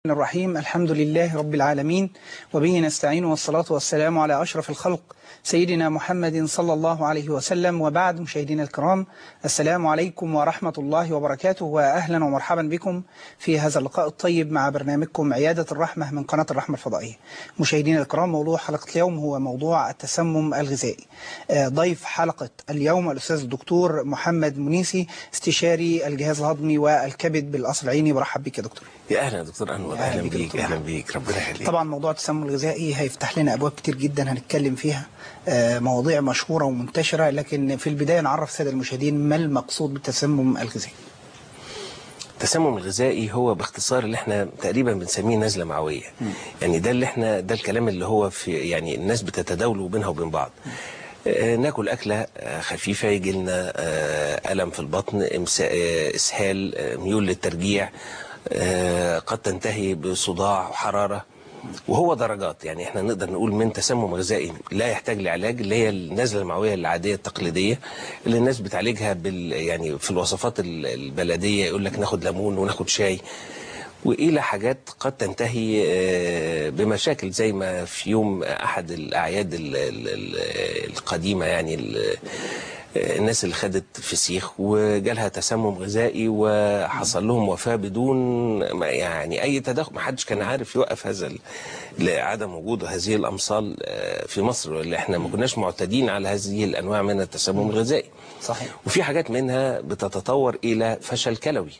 الرحيم الحمد لله رب العالمين وبه نستعين والصلاة والسلام على أشرف الخلق سيدنا محمد صلى الله عليه وسلم وبعد مشاهدينا الكرام السلام عليكم ورحمة الله وبركاته وأهلا ومرحبا بكم في هذا اللقاء الطيب مع برنامجكم عيادة الرحمة من قناة الرحمة الفضائية مشاهدينا الكرام موضوع حلقة اليوم هو موضوع التسمم الغذائي ضيف حلقة اليوم الأستاذ الدكتور محمد منيسي استشاري الجهاز الهضمي والكبد بالقصر العيني برحب بك يا دكتور يا اهلا يا دكتور انور أهلا اهلا بيك بيك دكتور اهلا محمد. بيك ربنا يخليك طبعا موضوع التسمم الغذائي هيفتح لنا ابواب كتير جدا هنتكلم فيها آه، مواضيع مشهوره ومنتشره لكن في البدايه نعرف الساده المشاهدين ما المقصود بالتسمم الغذائي التسمم الغذائي هو باختصار اللي احنا تقريبا بنسميه نزله معويه يعني ده اللي احنا ده الكلام اللي هو في يعني الناس بتتداولوا بينها وبين بعض آه، ناكل أكلة آه، خفيفة يجي لنا آه، ألم في البطن إمسا- آه، إسهال آه، ميول للترجيع آه، قد تنتهي بصداع وحرارة وهو درجات يعني احنا نقدر نقول من تسمم غذائي لا يحتاج لعلاج اللي هي النزله المعويه العاديه التقليديه اللي الناس بتعالجها بال يعني في الوصفات ال- البلديه يقول لك ناخد ليمون وناخد شاي والى حاجات قد تنتهي آه، بمشاكل زي ما في يوم احد الاعياد ال- ال- ال- القديمه يعني ال- الناس اللي خدت فسيخ وجالها تسمم غذائي وحصل لهم وفاه بدون ما- يعني اي تدخل ما حدش كان عارف يوقف هذا ال- لعدم وجود هذه الامصال آه، في مصر اللي احنا ما كناش معتادين على هذه الانواع من التسمم الغذائي صحيح وفي حاجات منها بتتطور الى فشل كلوي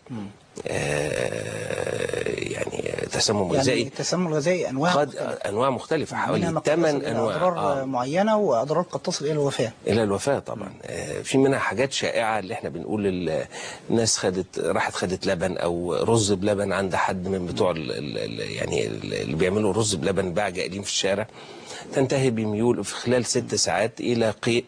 آه يعني تسمم يعني غذائي التسمم الغذائي انواع قد مختلفة. انواع مختلفه منها حوالي ما قد تصل 8 إلى انواع اضرار آه. معينه واضرار قد تصل الى الوفاه الى الوفاه طبعا آه، في منها حاجات شائعه اللي احنا بنقول ال- الناس خدت راحت خدت لبن او رز بلبن عند حد من بتوع ال ال ال يعني ال- اللي بيعملوا رز بلبن باع جائلين في الشارع تنتهي بميول في خلال ست ساعات الى قيء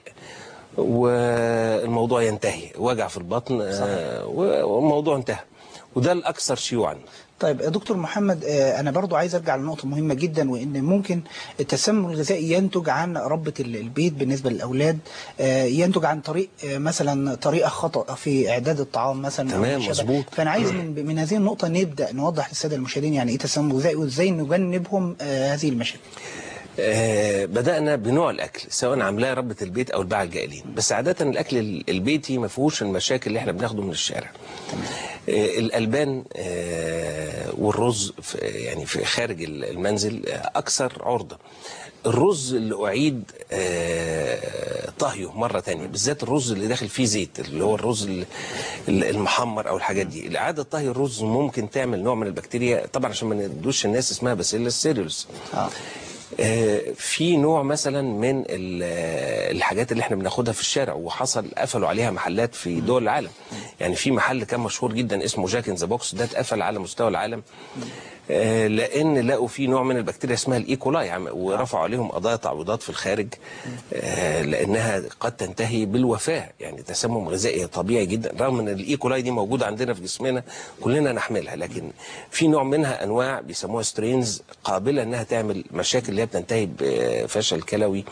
والموضوع ينتهي وجع في البطن آه، والموضوع انتهى وده الاكثر شيوعا طيب يا دكتور محمد آه، انا برضو عايز ارجع لنقطه مهمه جدا وان ممكن التسمم الغذائي ينتج عن ربة ال- البيت بالنسبه للاولاد آه، ينتج عن طريق آه، مثلا طريقه خطا في اعداد الطعام مثلا أو تمام، ما شابه. مظبوط. فانا عايز من من هذه النقطه نبدا نوضح للساده المشاهدين يعني ايه تسمم غذائي وازاي نجنبهم آه، هذه المشاكل آه، بدأنا بنوع الأكل سواء عاملاه ربة البيت أو الباعة الجائلين بس عادة الأكل ال- البيتي ما فيهوش المشاكل اللي احنا بناخده من الشارع آه، الألبان آه، والرز في- يعني في خارج ال- المنزل آه، أكثر عرضة الرز اللي أعيد آه، طهيه مرة تانية بالذات الرز اللي داخل فيه زيت اللي هو الرز ال- ال- المحمر أو الحاجات دي إعادة طهي الرز ممكن تعمل نوع من البكتيريا طبعا عشان ما ندوش الناس اسمها باسيلس سيريوس اه آه، في نوع مثلا من ال- آه، الحاجات اللي احنا بناخدها في الشارع وحصل قفلوا عليها محلات في دول العالم يعني في محل كان مشهور جدا اسمه جاك ان ذا بوكس ده اتقفل على مستوى العالم آه، لان لقوا فيه نوع من البكتيريا اسمها الايكولاي عم- ورفعوا عليهم قضايا تعويضات في الخارج آه، لانها قد تنتهي بالوفاه يعني تسمم غذائي طبيعي جدا رغم ان الايكولاي دي موجوده عندنا في جسمنا كلنا نحملها لكن في نوع منها انواع بيسموها سترينز قابله انها تعمل مشاكل اللي هي بتنتهي بفشل كلوي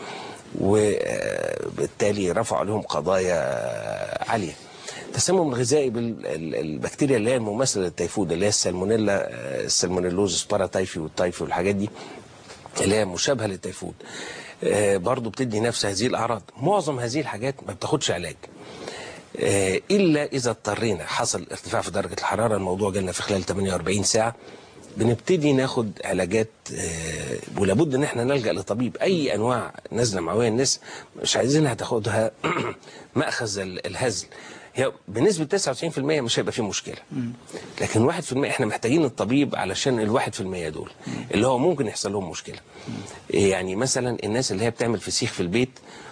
وبالتالي رفعوا عليهم قضايا عاليه التسمم الغذائي بالبكتيريا اللي هي المماثله للتيفود اللي هي السالمونيلا آه، السالمونيلوز سباراتايفي والتايفي والحاجات دي اللي هي مشابهه للتيفود آه، برضو بتدي نفس هذه الاعراض معظم هذه الحاجات ما بتاخدش علاج آه، الا اذا اضطرينا حصل ارتفاع في درجه الحراره الموضوع جالنا في خلال 48 ساعه بنبتدي ناخد علاجات آه، ولابد ان احنا نلجا لطبيب اي انواع نزله معويه الناس مش عايزينها تاخدها ماخذ ال- الهزل هي بنسبه 99% مش هيبقى فيه مشكله لكن 1% احنا محتاجين الطبيب علشان ال 1% دول اللي هو ممكن يحصل لهم مشكله يعني مثلا الناس اللي هي بتعمل فسيخ في البيت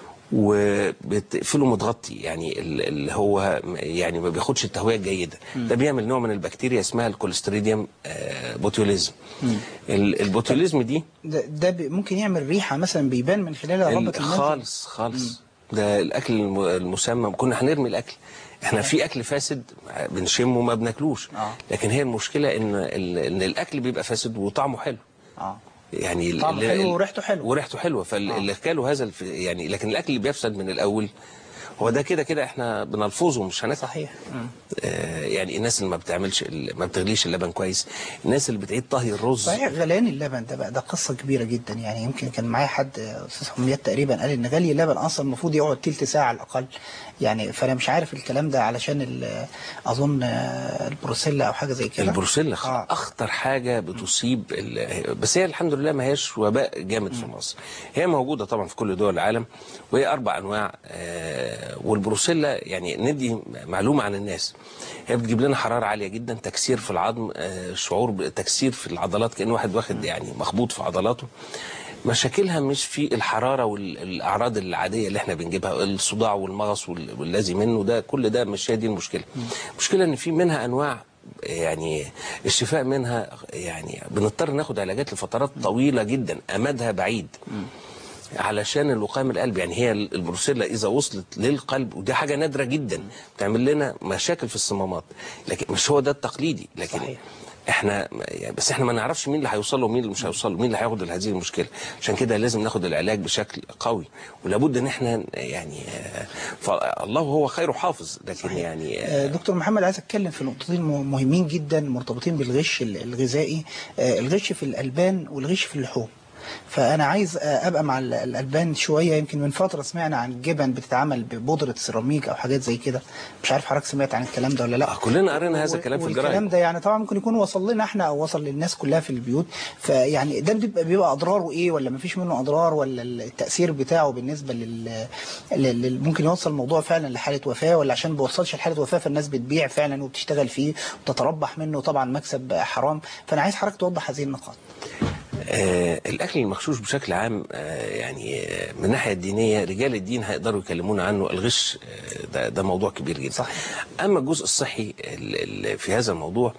وبتقفله متغطي يعني ال- اللي هو م- يعني ما بياخدش التهويه الجيده ده بيعمل نوع من البكتيريا اسمها الكوليستريديوم آه، بوتيوليزم ال- البوتيوليزم دي ده, ده بي- ممكن يعمل ريحه مثلا بيبان من خلال ربة ال- المنزل خالص خالص ده الاكل الم- المسمم كنا هنرمي الاكل احنا في اكل فاسد بنشمه ما بناكلوش آه. لكن هي المشكله ان ال- ان الاكل بيبقى فاسد وطعمه حلو اه يعني ال- طعمه ال- حلو وريحته حلوه. وريحته حلوه فاللي كانوا هذا الف... يعني لكن الاكل اللي بيفسد من الاول هو ده كده كده احنا بنلفظه مش هناكل صحيح مم. آه، يعني الناس اللي ما بتعملش ما بتغليش اللبن كويس الناس اللي بتعيد طهي الرز صحيح غليان اللبن ده بقى ده قصه كبيره جدا يعني يمكن كان معايا حد آه، استاذ حميات تقريبا قال ان غلي اللبن اصلا المفروض يقعد تلت ساعه على الاقل يعني فانا مش عارف الكلام ده علشان ال- اظن آه، البروسيلا او حاجه زي كده البروسيلا خ- آه. اخطر حاجه بتصيب ال- بس هي الحمد لله ما هياش وباء جامد في مصر هي موجوده طبعا في كل دول العالم وهي اربع انواع آه، والبروسيلا يعني ندي معلومه عن الناس هي بتجيب لنا حراره عاليه جدا تكسير في العظم آه، شعور بتكسير في العضلات كان واحد واخد يعني مخبوط في عضلاته مشاكلها مش في الحراره والاعراض العاديه اللي احنا بنجيبها الصداع والمغص وال- والذي منه ده كل ده مش هي دي المشكله المشكله ان في منها انواع يعني الشفاء منها يعني بنضطر ناخد علاجات لفترات طويله جدا امدها بعيد علشان الوقايه القلب يعني هي البروسيلا اذا وصلت للقلب ودي حاجه نادره جدا بتعمل لنا مشاكل في الصمامات لكن مش هو ده التقليدي لكن صحيح. احنا يعني بس احنا ما نعرفش مين اللي هيوصل له ومين اللي مش هيوصل له مين اللي هياخد هذه المشكله عشان كده لازم ناخد العلاج بشكل قوي ولابد ان احنا يعني آه، فالله هو خير حافظ لكن يعني آه، آه، دكتور محمد عايز اتكلم في نقطتين مه- مهمين جدا مرتبطين بالغش ال- الغذائي آه، الغش في الالبان والغش في اللحوم فانا عايز آه، ابقى مع ال- الالبان شويه يمكن من فتره سمعنا عن جبن بتتعمل ببودره سيراميك او حاجات زي كده مش عارف حضرتك سمعت عن الكلام ده ولا لا آه، كلنا قرينا هذا الكلام في والكلام الجرايد ده يعني طبعا ممكن يكون وصل لنا احنا او وصل للناس كلها في البيوت فيعني ده بيبقى بيبقى اضراره ايه ولا مفيش منه اضرار ولا التاثير بتاعه بالنسبه لل, لل... لل- ممكن يوصل الموضوع فعلا لحاله وفاه ولا عشان ما بيوصلش لحاله وفاه فالناس بتبيع فعلا وبتشتغل فيه وتتربح منه طبعا مكسب حرام فانا عايز حضرتك توضح هذه النقاط آه الاكل المغشوش بشكل عام آه يعني آه من الناحيه الدينيه رجال الدين هيقدروا يكلمونا عنه الغش آه ده, ده موضوع كبير جدا صحيح. اما الجزء الصحي ال- ال- في هذا الموضوع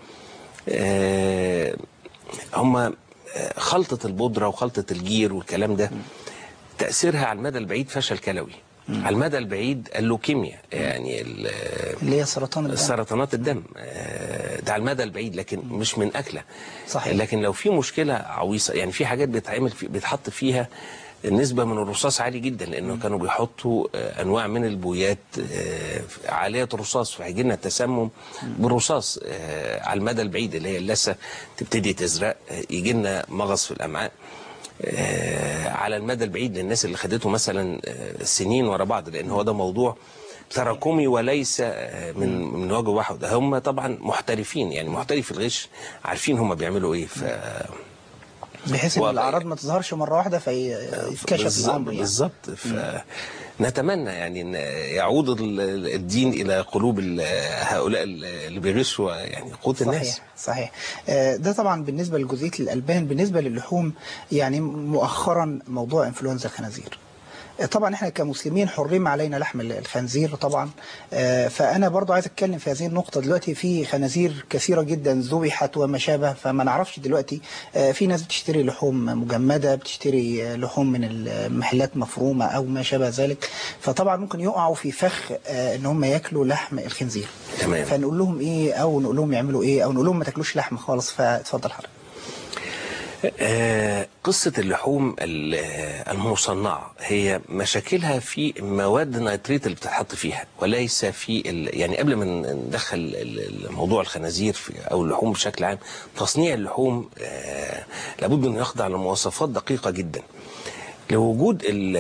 آه هم آه، خلطه البودره وخلطه الجير والكلام ده تاثيرها على المدى البعيد فشل كلوي على المدى البعيد اللوكيميا يعني ال- اللي هي سرطان الدم سرطانات الدم آه، ده على المدى البعيد لكن مش من اكله صحيح. لكن لو في مشكله عويصه يعني في حاجات بيتعمل في بيتحط فيها نسبة من الرصاص عالي جدا لأنه كانوا بيحطوا آه، أنواع من البويات آه، عالية الرصاص فهيجي لنا تسمم بالرصاص آه، على المدى البعيد اللي هي اللثة تبتدي تزرق آه، يجي لنا مغص في الأمعاء آه، على المدى البعيد للناس اللي خدته مثلا آه، سنين ورا بعض لان هو ده موضوع تراكمي وليس آه، من من وجه واحد هم طبعا محترفين يعني محترف الغش عارفين هم بيعملوا ايه ف بحيث ان وضع- الاعراض ما تظهرش مره واحده فيتكشف بالظبط- الامر يعني بالظبط فنتمنى يعني ان يعود ال- الدين الى قلوب ال- هؤلاء اللي بيغشوا يعني قوت الناس صحيح صحيح آه، ده طبعا بالنسبه لجزئيه الالبان بالنسبه للحوم يعني مؤخرا موضوع انفلونزا الخنازير آه، طبعا احنا كمسلمين حرم علينا لحم الخنزير طبعا آه، فانا برضو عايز اتكلم في هذه النقطه دلوقتي في خنازير كثيره جدا ذبحت وما شابه فما نعرفش دلوقتي آه، في ناس بتشتري لحوم مجمده بتشتري آه، لحوم من المحلات مفرومه او ما شابه ذلك فطبعا ممكن يقعوا في فخ آه، ان هم ياكلوا لحم الخنزير تمام. فنقول لهم ايه او نقول لهم يعملوا ايه او نقول لهم ما تاكلوش لحم خالص فاتفضل حضرتك آه، قصة اللحوم ال- آه، المصنعة هي مشاكلها في مواد نيتريت اللي بتتحط فيها وليس في ال... يعني قبل ما ندخل ال- ال- موضوع الخنازير في أو اللحوم بشكل عام تصنيع اللحوم آه، لابد أن يخضع لمواصفات دقيقة جدا لوجود ال-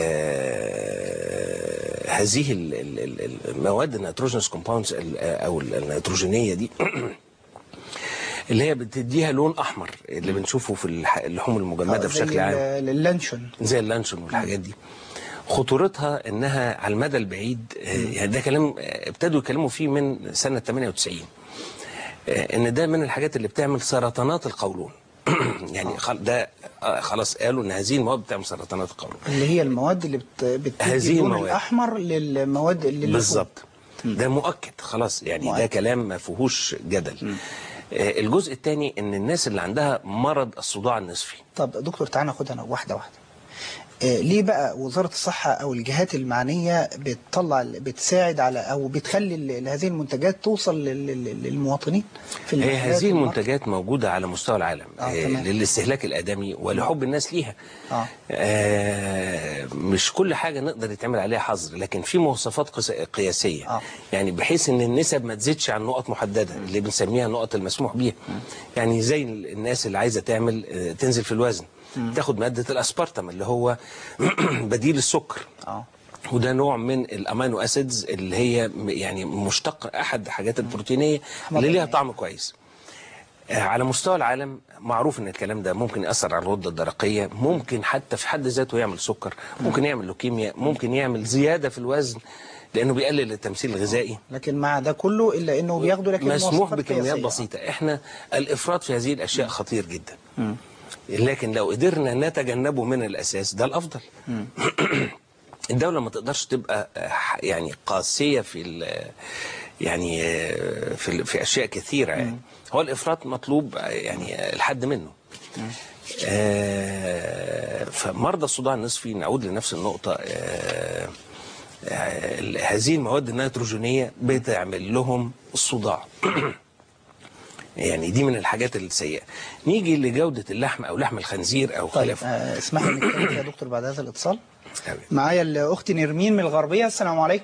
آه، هذه ال- ال- ال- المواد النيتروجينس كومباوندز أو النيتروجينية دي اللي هي بتديها لون احمر اللي بنشوفه في الح- اللحوم المجمده زي بشكل عام ال- اللانشون زي اللانشون والحاجات دي خطورتها انها على المدى البعيد آه، يعني ده كلام آه، ابتدوا يتكلموا فيه من سنه 98 آه، ان ده من الحاجات اللي بتعمل سرطانات القولون يعني خل- ده آه، خلاص قالوا ان هذه المواد بتعمل سرطانات القولون اللي هي المواد اللي بت... بتدي هذه اللون المواد. الاحمر للمواد اللي بالظبط ده مؤكد خلاص يعني ده مؤكد. كلام ما فيهوش جدل آه، الجزء الثاني ان الناس اللي عندها مرض الصداع النصفي طب دكتور تعالى ناخدها واحده واحده آه، ليه بقى وزارة الصحة أو الجهات المعنية بتطلع بتساعد على أو بتخلي ال- هذه المنتجات توصل لل- لل- للمواطنين في هي المحلات هذه والماركت؟ المنتجات موجودة على مستوى العالم آه، آه تمام. للاستهلاك الآدمي ولحب الناس ليها آه. آه مش كل حاجة نقدر يتعمل عليها حظر لكن في مواصفات قس- قياسية آه. يعني بحيث ان النسب ما تزيدش عن نقط محددة اللي بنسميها النقط المسموح بيها يعني زي الناس اللي عايزة تعمل آه، تنزل في الوزن تاخد مادة الأسبرتام اللي هو بديل السكر آه. وده نوع من الامينو اسيدز اللي هي م- يعني مشتق احد حاجات البروتينيه اللي ليها طعم كويس آه، على مستوى العالم معروف ان الكلام ده ممكن ياثر على الغده الدرقيه ممكن حتى في حد ذاته يعمل سكر ممكن يعمل لوكيميا ممكن يعمل زياده في الوزن لانه بيقلل التمثيل الغذائي لكن مع ده كله إلا إنه بياخدوا لكن مسموح مواصفات بكميات قياسية. بسيطة احنا الافراط في هذه الاشياء خطير جدا لكن لو قدرنا نتجنبه من الاساس ده الافضل الدولة ما تقدرش تبقى آه، يعني قاسية في ال- يعني آه، في ال- في اشياء كثيرة يعني هو الافراط مطلوب آه، يعني آه، الحد منه آه، فمرضى الصداع النصفي نعود لنفس النقطة آه، آه، هذه المواد النيتروجينية بتعمل لهم الصداع يعني دي من الحاجات السيئة نيجي لجودة اللحم أو لحم الخنزير أو طيب خلافه آه، اسمح لي نتكلم يا دكتور بعد هذا الاتصال تمام. معايا الأخت نرمين من الغربية السلام عليكم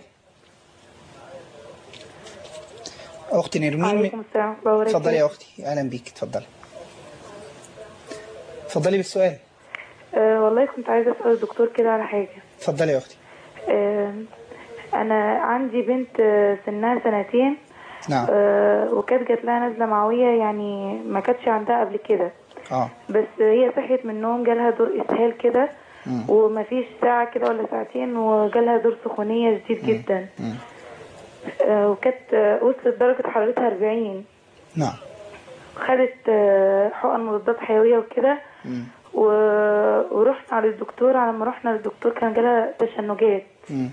أخت نرمين عليكم من... السلام ورحمة الله وبركاته اتفضلي يا أختي أهلا بيك اتفضلي اتفضلي بالسؤال أه والله كنت عايزة أسأل الدكتور كده على حاجة اتفضلي يا أختي أه أنا عندي بنت آه، سنها سنتين نعم أه وكانت جات لها نزلة معوية يعني ما كانتش عندها قبل كده اه بس هي صحيت من النوم جالها دور إسهال كده ومفيش ساعة كده ولا ساعتين وجالها دور سخونية شديد جدا أه وكانت آه، وصلت درجة حرارتها 40 نعم خدت آه، حقن مضادات حيوية وكده و... ورحنا على الدكتور على ما رحنا للدكتور كان جالها تشنجات مم.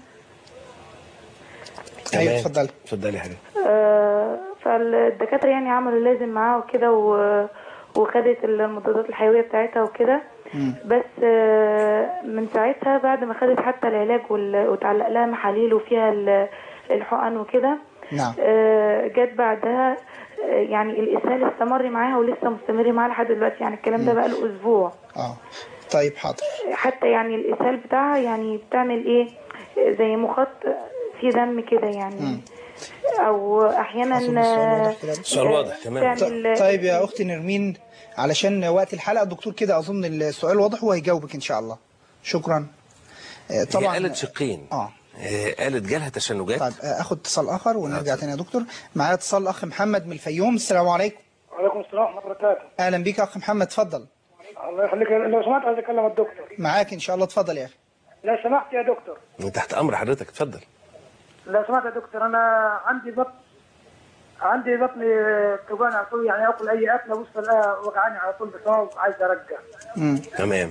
تمام. ايوه اتفضلي اتفضلي يا حبيبي آه، فالدكاترة يعني عملوا اللازم معاها وكده و... وخدت المضادات الحيوية بتاعتها وكده بس آه، من ساعتها بعد ما خدت حتى العلاج وال... وتعلق لها محاليل وفيها ال- الحقن وكده نعم آه، جت بعدها آه، يعني الإسهال استمر معاها ولسه مستمر معاها لحد دلوقتي يعني الكلام ده بقى له أسبوع اه طيب حاضر حتى يعني الإسهال بتاعها يعني بتعمل إيه زي مخاط في دم كده يعني أو أحيانا أظن السؤال واضح كده. السؤال واضح، تمام. تعمل طيب يا اختي نرمين علشان وقت الحلقه الدكتور كده اظن السؤال واضح وهيجاوبك ان شاء الله شكرا آه، طبعا طبعا هي قالت شقين اه آه، قالت جالها تشنجات طيب آه، اخد اتصال اخر ونرجع تاني يا دكتور معايا اتصال الاخ محمد من الفيوم السلام عليكم وعليكم السلام ورحمة الله وبركاته. اهلا بيك يا اخ محمد اتفضل الله يخليك لو سمحت عايز اكلم الدكتور. معاك ان شاء الله اتفضل يا اخي لو سمحت يا دكتور. من تحت امر حضرتك اتفضل لو سمحت يا دكتور انا عندي بطن عندي بطني توجعني على طول يعني اكل اي اكله بص الاقيها وجعاني على طول بس أنا عايز ارجع. مم. تمام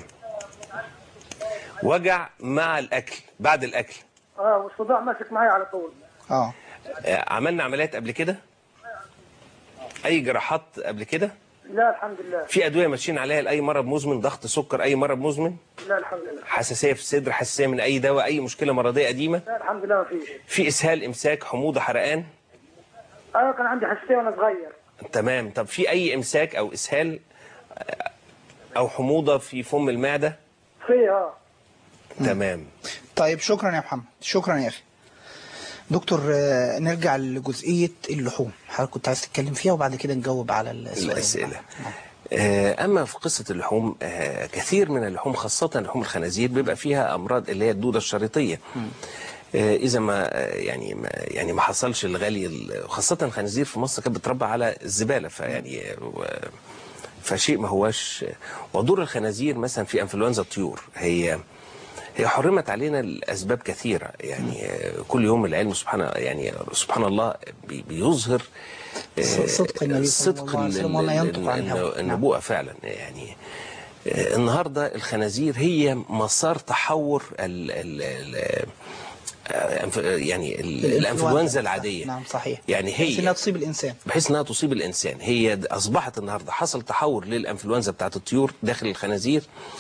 وجع مع الاكل بعد الاكل اه والصداع ماسك معايا على طول. اه آه، عملنا عمليات قبل كده اي جراحات قبل كده لا الحمد لله في ادويه ماشيين عليها لاي مرض مزمن ضغط سكر اي مرض مزمن لا الحمد لله حساسيه في الصدر حساسيه من اي دواء اي مشكله مرضيه قديمه لا الحمد لله ما فيش. في اسهال امساك حموضه حرقان انا كان عندي حساسيه وانا صغير. تمام طب في اي امساك او اسهال آه، او حموضه في فم المعده في اه تمام طيب شكرا يا محمد شكرا يا اخي دكتور آه، نرجع لجزئيه اللحوم حضرتك كنت عايز تتكلم فيها وبعد كده نجاوب على السؤال الأسئلة آه، أما في قصة اللحوم آه، كثير من اللحوم خاصة لحوم الخنازير بيبقى فيها أمراض اللي هي الدودة الشريطية آه، إذا ما آه، يعني ما يعني ما حصلش الغلي ال- خاصة الخنازير في مصر كانت بتربى على الزبالة فيعني آه، و- فشيء ما هواش ودور الخنازير مثلا في انفلونزا الطيور هي هي حرمت علينا لاسباب كثيره يعني آه، كل يوم العلم سبحانه يعني سبحان الله بي- بيظهر آه، صدق النبي صلى صدق الله عليه وسلم وما ينطق عن الن- الهوى. النبوءه فعلا يعني آه، النهارده الخنازير هي مسار تحور ال ال ال آه، أنف- يعني ال- الانفلونزا العاديه نعم صحيح يعني بحيث انها هي تصيب الانسان بحيث انها تصيب الانسان هي د- اصبحت النهارده حصل تحور للانفلونزا بتاعت الطيور داخل الخنازير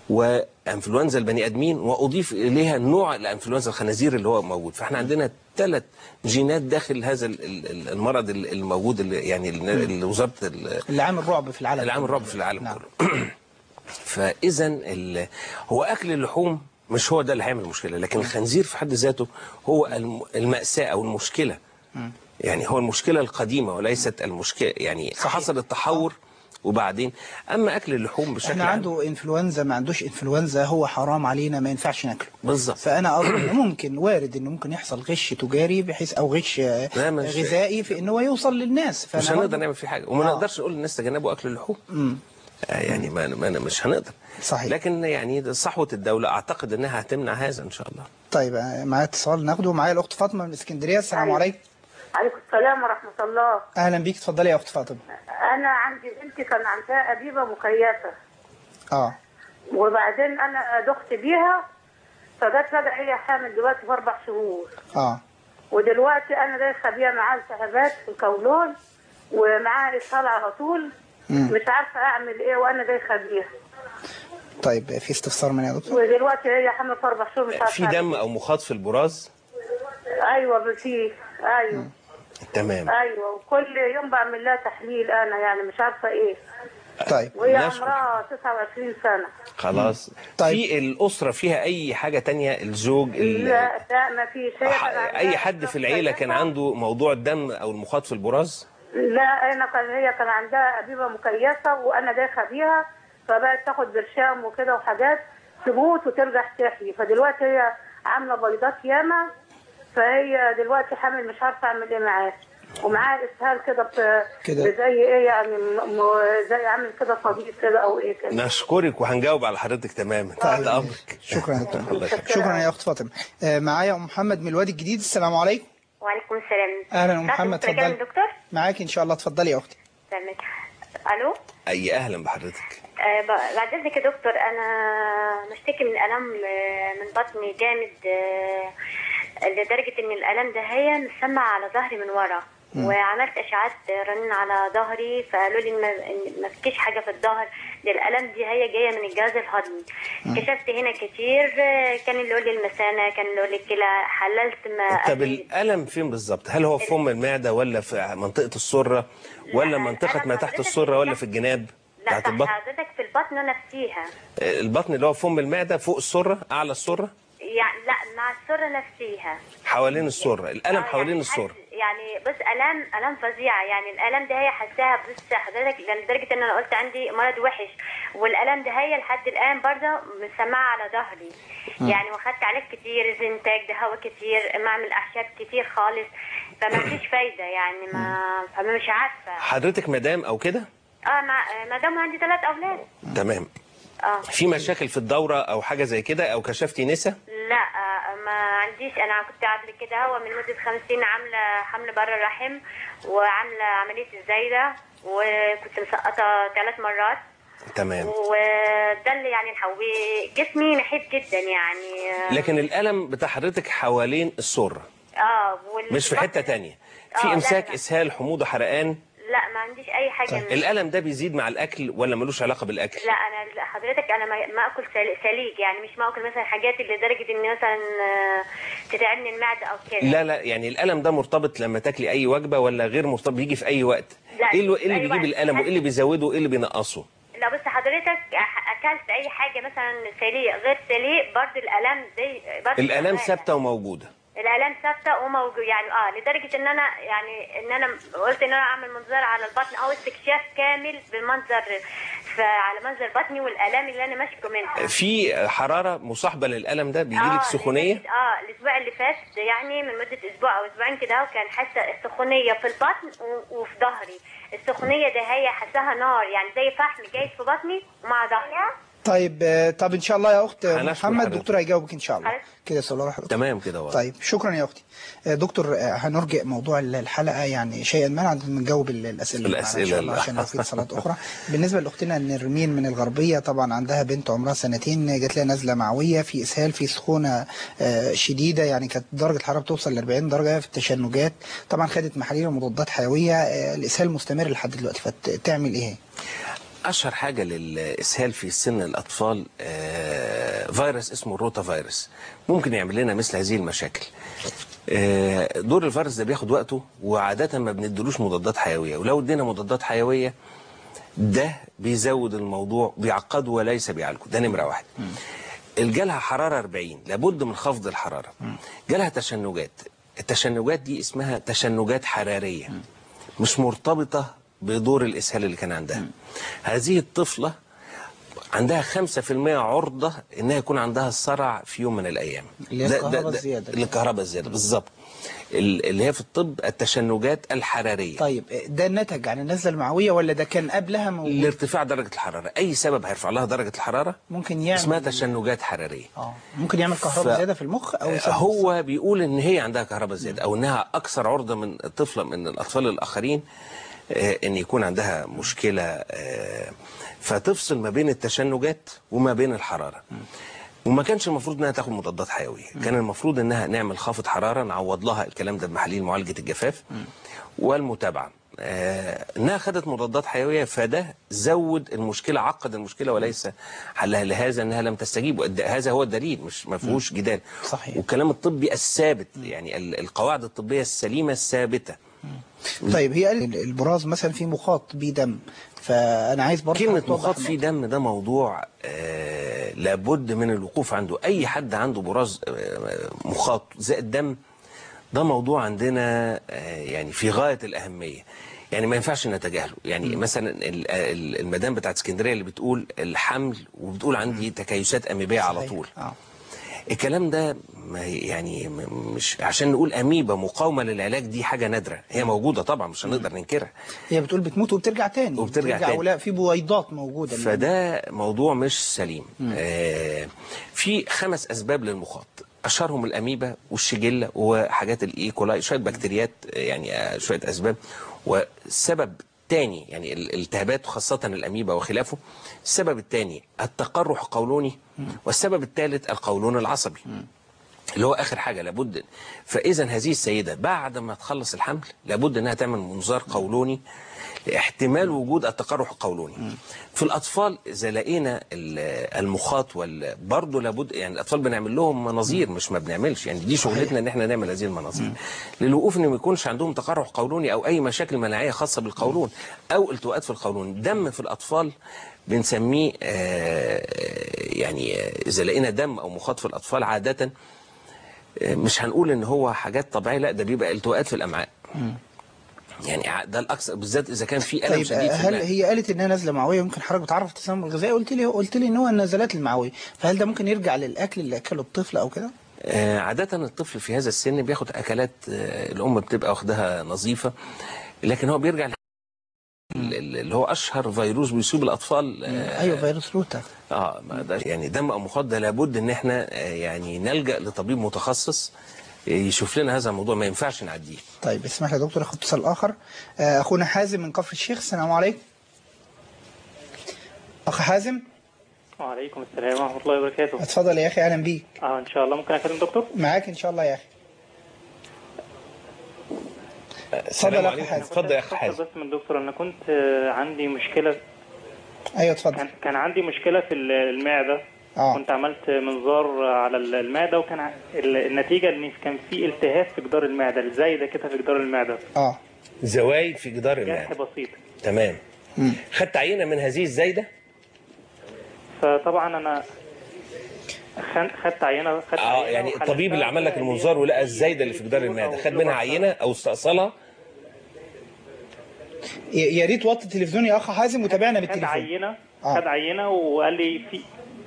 وانفلونزا البني ادمين واضيف اليها نوع الانفلونزا الخنازير اللي هو موجود فاحنا عندنا ثلاث جينات داخل هذا ال- ال- المرض ال- الموجود اللي يعني اللي وزاره ال- اللي عامل رعب في العالم العام الرابع في العالم نعم. كله فاذا ال- هو اكل اللحوم مش هو ده اللي هيعمل المشكله لكن الخنزير في حد ذاته هو الم- الماساه او المشكله يعني هو المشكله القديمه وليست المشكله يعني صحيح. حصل التحور وبعدين اما اكل اللحوم بشكل احنا عام عنده انفلونزا ما عندوش انفلونزا هو حرام علينا ما ينفعش ناكله بالظبط فانا اظن ممكن وارد انه ممكن يحصل غش تجاري بحيث او غش آه، لا، مش- غذائي في ان هو يوصل للناس فأنا مش هنقدر برضه- نعمل فيه حاجه وما آه. نقدرش نقول للناس تجنبوا اكل اللحوم آه يعني ما ما مش هنقدر صحيح. لكن يعني صحوه الدوله اعتقد انها هتمنع هذا ان شاء الله طيب آه، معايا اتصال ناخده معايا الاخت فاطمه من اسكندريه السلام أيوة. عليكم عليكم السلام ورحمة الله اهلا بيك اتفضلي يا اخت فاطمه أنا عندي بنتي كان عندها أبيبة مكيفة اه وبعدين أنا دخت بيها فجت فجأة هي حامل دلوقتي في أربع شهور اه ودلوقتي أنا دايخة بيها معاها التهابات في القولون ومعاها إسهال على طول مم. مش عارفة أعمل إيه وأنا دايخة بيها طيب في استفسار من يا دكتور ودلوقتي هي حامل في أربع شهور مش عارفة في دم او مخاط في البراز أيوه في أيوه تمام أيوه وكل يوم بعمل لها تحليل أنا يعني مش عارفة إيه طيب وهي نشكر. عمرها 29 سنة خلاص طيب. في الاسره فيها اي حاجه تانية الزوج ال- لا لا ما فيش هي ح- كان عندها اي حد في العيله كان مكيفة. عنده موضوع الدم او المخاط في البراز لا انا كان هي كان عندها أبيبة مكيفة وانا داخله بيها فبقت تاخد برشام وكده وحاجات تموت وترجع تحيي فدلوقتي هي عامله بيضات ياما فهي دلوقتي حامل مش عارفه اعمل ايه معاها ومعاها اسهال كده ب- كده. زي ايه يعني م- م- زي عامل كده صديد كده او ايه كده نشكرك وهنجاوب على حضرتك تماما تحت طيب. امرك شكرا يا دكتور الله يخليك. شكرا يا اخت فاطمه آه، معايا ام محمد من الوادي الجديد السلام عليكم وعليكم السلام اهلا ام محمد اتفضل اتفضلي دكتور معاك ان شاء الله اتفضلي يا اختي تمام الو اي اهلا بحضرتك آه ب- بعد اذنك يا دكتور انا مشتكي من الم آه، من بطني جامد آه، لدرجه ان الالم ده هي مسمع على ظهري من ورا وعملت اشعات رنين على ظهري فقالوا لي ما إن ما فيكيش حاجه في الظهر ده الالم دي هي جايه من الجهاز الهضمي كشفت هنا كتير آه، كان اللي يقول لي المثانه كان اللي يقول لي الكلى حللت ما طب الالم فين بالظبط هل هو في فم المعده ولا في منطقه السره ولا لا، منطقه أنا ما تحت حضرتك السره ولا لا. في الجناب لا بتاعت صح البطن حضرتك في البطن نفسيها البطن اللي هو فم المعده فوق السره اعلى السره يعني لا مع السره نفسيها حوالين السره الالم آه، حوالين يعني السره حس- يعني بص الام الام فظيعه يعني الالم ده هي حساها بص حضرتك لأن لدرجه ان انا قلت عندي مرض وحش والالم ده هي لحد الان برضه مسمعه على ظهري يعني واخدت علاج كتير زنتاج ده هوا كتير معمل اعشاب كتير خالص فما فيش فايده يعني ما فما مش عارفه حضرتك مدام او كده اه مع ما دام عندي ثلاث اولاد تمام اه في مشاكل في الدوره او حاجه زي كده او كشفتي نسا لا آه، ما عنديش انا كنت قبل كده هو من مده خمس سنين عامله حمل بره الرحم وعامله عمليه الزايده وكنت مسقطه ثلاث مرات تمام وده اللي يعني الحوي جسمي نحيف جدا يعني آه، لكن الالم بتاع حضرتك حوالين السره اه وال- مش في حته تانية في آه، لا، امساك لا. اسهال حموضه حرقان لا ما عنديش اي حاجه طيب. من الالم ده بيزيد مع الاكل ولا ملوش علاقه بالاكل لا انا لا، حضرتك انا ما ما اكل سل- سليق يعني مش ما اكل مثلا حاجات اللي لدرجه ان مثلا آه، تتعبني المعده او كده لا لا يعني الالم ده مرتبط لما تاكلي اي وجبه ولا غير مرتبط بيجي في اي وقت لا، ايه اللي, إيه اللي أي بيجيب وقت. الالم وايه اللي بيزوده وايه اللي بينقصه لا بص حضرتك أح- اكلت اي حاجه مثلا سليق غير سليق برضه الالام دي برضه الالام شغالة. ثابته وموجوده الالام ثابته وموجود يعني اه لدرجه ان انا يعني ان انا قلت ان انا اعمل منظار على البطن او استكشاف كامل بالمنظر على منظر بطني والالام اللي انا ماشيه منها في حراره مصاحبه للالم ده بيجي لك آه، سخونيه لدرجة- اه الاسبوع اللي فات يعني من مده اسبوع او اسبوعين كده وكان حاسه السخونيه في البطن و- وفي ظهري السخونيه ده هي حاساها نار يعني زي فحم جاي في بطني ومع ظهري طيب آه، طب ان شاء الله يا اخت هنشكر محمد حضرتك. دكتور هيجاوبك ان شاء الله خلاص. كده سؤال واحد تمام كده واضح. طيب شكرا يا اختي آه، دكتور آه، هنرجع موضوع الحلقه يعني شيئا ما عند نجاوب ال- الاسئله اللي معانا ان الأسئلة شاء الله اللي- عشان لو في اتصالات اخرى بالنسبه لاختنا نرمين من الغربيه طبعا عندها بنت عمرها سنتين جات لها نزله معويه في اسهال في سخونه آه، شديده يعني كانت درجه الحراره بتوصل ل 40 درجه في التشنجات طبعا خدت محاليل ومضادات حيويه آه، الاسهال مستمر لحد دلوقتي فتعمل ايه؟ اشهر حاجه للاسهال في سن الاطفال آه، فيروس اسمه الروتا فيروس ممكن يعمل لنا مثل هذه المشاكل آه، دور الفيروس ده بياخد وقته وعاده ما بندلوش مضادات حيويه ولو ادينا مضادات حيويه ده بيزود الموضوع بيعقده وليس بيعالجه ده نمره واحد جالها حراره 40 لابد من خفض الحراره جالها تشنجات التشنجات دي اسمها تشنجات حراريه مش مرتبطه بدور الاسهال اللي كان عندها هذه الطفله عندها 5% عرضه انها يكون عندها الصرع في يوم من الايام اللي هي ده- الكهرباء ده- ده- الزيادة. الكهرباء الزياده بالظبط ال- اللي هي في الطب التشنجات الحراريه طيب ده نتج عن النزله المعويه ولا ده كان قبلها موجود لارتفاع درجه الحراره اي سبب هيرفع لها درجه الحراره ممكن يعمل اسمها تشنجات حراريه اه ممكن يعمل كهرباء ف- زياده في المخ او يسبب هو بيقول ان هي عندها كهرباء زياده او انها اكثر عرضه من طفله من الاطفال الاخرين آه، ان يكون عندها مشكله آه، فتفصل ما بين التشنجات وما بين الحراره وما كانش المفروض انها تاخد مضادات حيويه كان المفروض انها نعمل خافض حراره نعوض لها الكلام ده بمحاليل معالجه الجفاف والمتابعه آه، انها خدت مضادات حيويه فده زود المشكله عقد المشكله وليس حلها لهذا انها لم تستجيب والد- هذا هو الدليل مش ما فيهوش جدال صحيح. والكلام الطبي الثابت يعني ال- القواعد الطبيه السليمه الثابته طيب هي قال البراز مثلا في مخاط بيه دم فانا عايز برضه كلمة توضح مخاط في النقطة. دم ده موضوع آه لابد من الوقوف عنده أي حد عنده براز آه مخاط زائد دم ده موضوع عندنا آه يعني في غاية الأهمية يعني ما ينفعش نتجاهله يعني مثلا ال- ال- المدام بتاعت اسكندريه اللي بتقول الحمل وبتقول عندي تكيسات اميبيه على صحيح. طول اه الكلام ده ما هي- يعني م- مش عشان نقول اميبا مقاومه للعلاج دي حاجه نادره هي موجوده طبعا مش هنقدر ننكرها هي بتقول بتموت وبترجع تاني وبترجع بترجع تاني. ولا في بويضات موجوده فده موضوع مش سليم آه في خمس اسباب للمخاط اشهرهم الاميبا والشجله وحاجات الايكولاي شويه بكتيريات آه، يعني آه، شويه اسباب والسبب الثاني يعني ال- الالتهابات خاصه الاميبا وخلافه السبب الثاني التقرح القولوني والسبب الثالث القولون العصبي اللي هو اخر حاجه لابد فاذا هذه السيده بعد ما تخلص الحمل لابد انها تعمل منظار قولوني لاحتمال وجود التقرح القولوني في الاطفال اذا لقينا ال- المخاط وال برضه لابد يعني الاطفال بنعمل لهم مناظير مش ما بنعملش يعني دي شغلتنا ان احنا نعمل هذه المناظير للوقوف ان ما يكونش عندهم تقرح قولوني او اي مشاكل مناعيه خاصه بالقولون او التواءات في القولون دم في الاطفال بنسميه آه، يعني آه، اذا لقينا دم او مخاط في الاطفال عاده مش هنقول ان هو حاجات طبيعيه لا ده بيبقى التواءات في الامعاء يعني ع- ده الاكثر بالذات اذا كان في الم طيب شديد في هل المعدة. هي قالت انها نزله معويه ممكن حضرتك بتعرف التسمم الغذائي قلت لي قلت لي ان هو النزلات المعويه فهل ده ممكن يرجع للاكل اللي اكله الطفل او كده؟ آه، عادة الطفل في هذا السن بياخد أكلات آه، الأم بتبقى واخدها نظيفة لكن هو بيرجع ل- ال- اللي هو أشهر فيروس بيصيب الأطفال آه، ايوه فيروس روتا اه ما ده يعني دم او مخاط ده لابد ان احنا آه، يعني نلجا لطبيب متخصص آه، يشوف لنا هذا الموضوع ما ينفعش نعديه طيب اسمح لي يا دكتور اخد اتصال اخر آه، اخونا حازم من كفر الشيخ السلام عليكم اخ حازم وعليكم السلام ورحمة الله وبركاته اتفضل يا اخي اهلا بيك اه ان شاء الله ممكن اكلم دكتور معاك ان شاء الله يا اخي اتفضل يا اخ حازم اتفضل يا اخ أستفسر حازم بس من دكتور انا كنت آه، عندي مشكلة ايوه اتفضل كان كان عندي مشكلة في ال- المعدة اه كنت عملت منظار على ال- المعدة وكان ع- ال- النتيجة ان كان في التهاب في جدار المعدة الزايدة كده في جدار المعدة اه زوايد في جدار جرح المعده بسيط تمام مم. خدت عينه من هذه الزايده فطبعا انا خن- خدت عينة خدت اه عينة يعني وحللتها الطبيب اللي عمل لك طلع المنظار لي ولقى في الزايده اللي في جدار المعده أو خد منها لغة. عينه او استأصلها يا يا ريت وطي التلفزيون يا اخ حازم وتابعنا خد بالتليفون عينه آه. خد عينه وقال لي في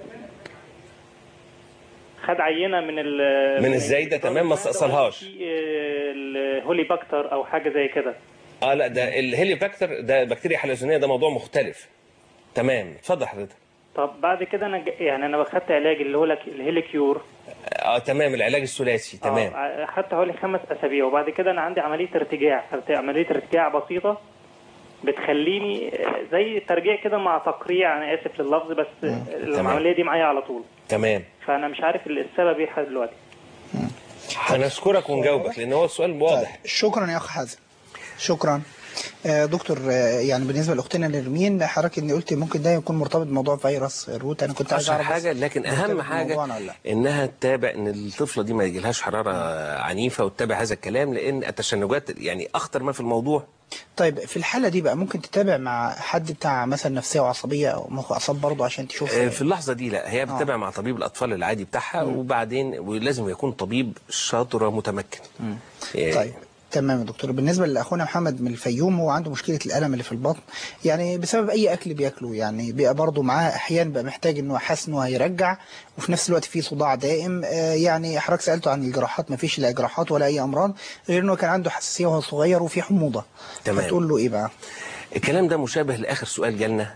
خد عينه من ال من الزايدة، تمام، ما استأصلهاش. في آه، الهولي باكتر او حاجه زي كده اه لا ده الهيليوباكتر ده بكتيريا حلزونيه ده موضوع مختلف تمام اتفضل حضرتك طب بعد كده انا ج- يعني انا اخدت علاج اللي هو لك الهيليكيور اه تمام العلاج الثلاثي تمام آه، اخدت حوالي خمس اسابيع وبعد كده انا عندي عمليه ارتجاع ارت- عمليه ارتجاع بسيطه بتخليني آه، زي ترجيع كده مع تقريع انا اسف لللفظ بس آه، العمليه دي معايا على طول تمام فانا مش عارف السبب ايه لحد دلوقتي هنشكرك ونجاوبك لان هو السؤال طيب واضح شكرا يا اخ حازم شكرا آه، دكتور آه، يعني بالنسبه لاختنا نرمين حضرتك اني قلت ممكن ده يكون مرتبط بموضوع فيروس الروت انا كنت عايز اشهر اعرف بس حاجه لكن مرتبط اهم حاجه بموضوعنا ولا لا. انها تتابع ان الطفله دي ما يجيلهاش حراره عنيفه وتتابع هذا الكلام لان التشنجات يعني اخطر ما في الموضوع طيب في الحاله دي بقى ممكن تتابع مع حد بتاع مثلا نفسيه وعصبيه او مخ اعصاب برضه عشان تشوف آه، في اللحظه دي لا هي بتتابع مع طبيب الاطفال العادي بتاعها وبعدين ولازم يكون طبيب شاطر ومتمكن آه، طيب تمام يا دكتور بالنسبه لاخونا محمد من الفيوم هو عنده مشكله الالم اللي في البطن يعني بسبب اي اكل بياكله يعني بيبقى برضه معاه احيانا بقى محتاج انه حاسس انه هيرجع وفي نفس الوقت في صداع دائم آه، يعني حضرتك سالته عن الجراحات ما فيش لا جراحات ولا اي امراض غير انه كان عنده حساسيه وهو صغير وفي حموضه تمام. فتقول له ايه بقى الكلام ده مشابه لاخر سؤال جالنا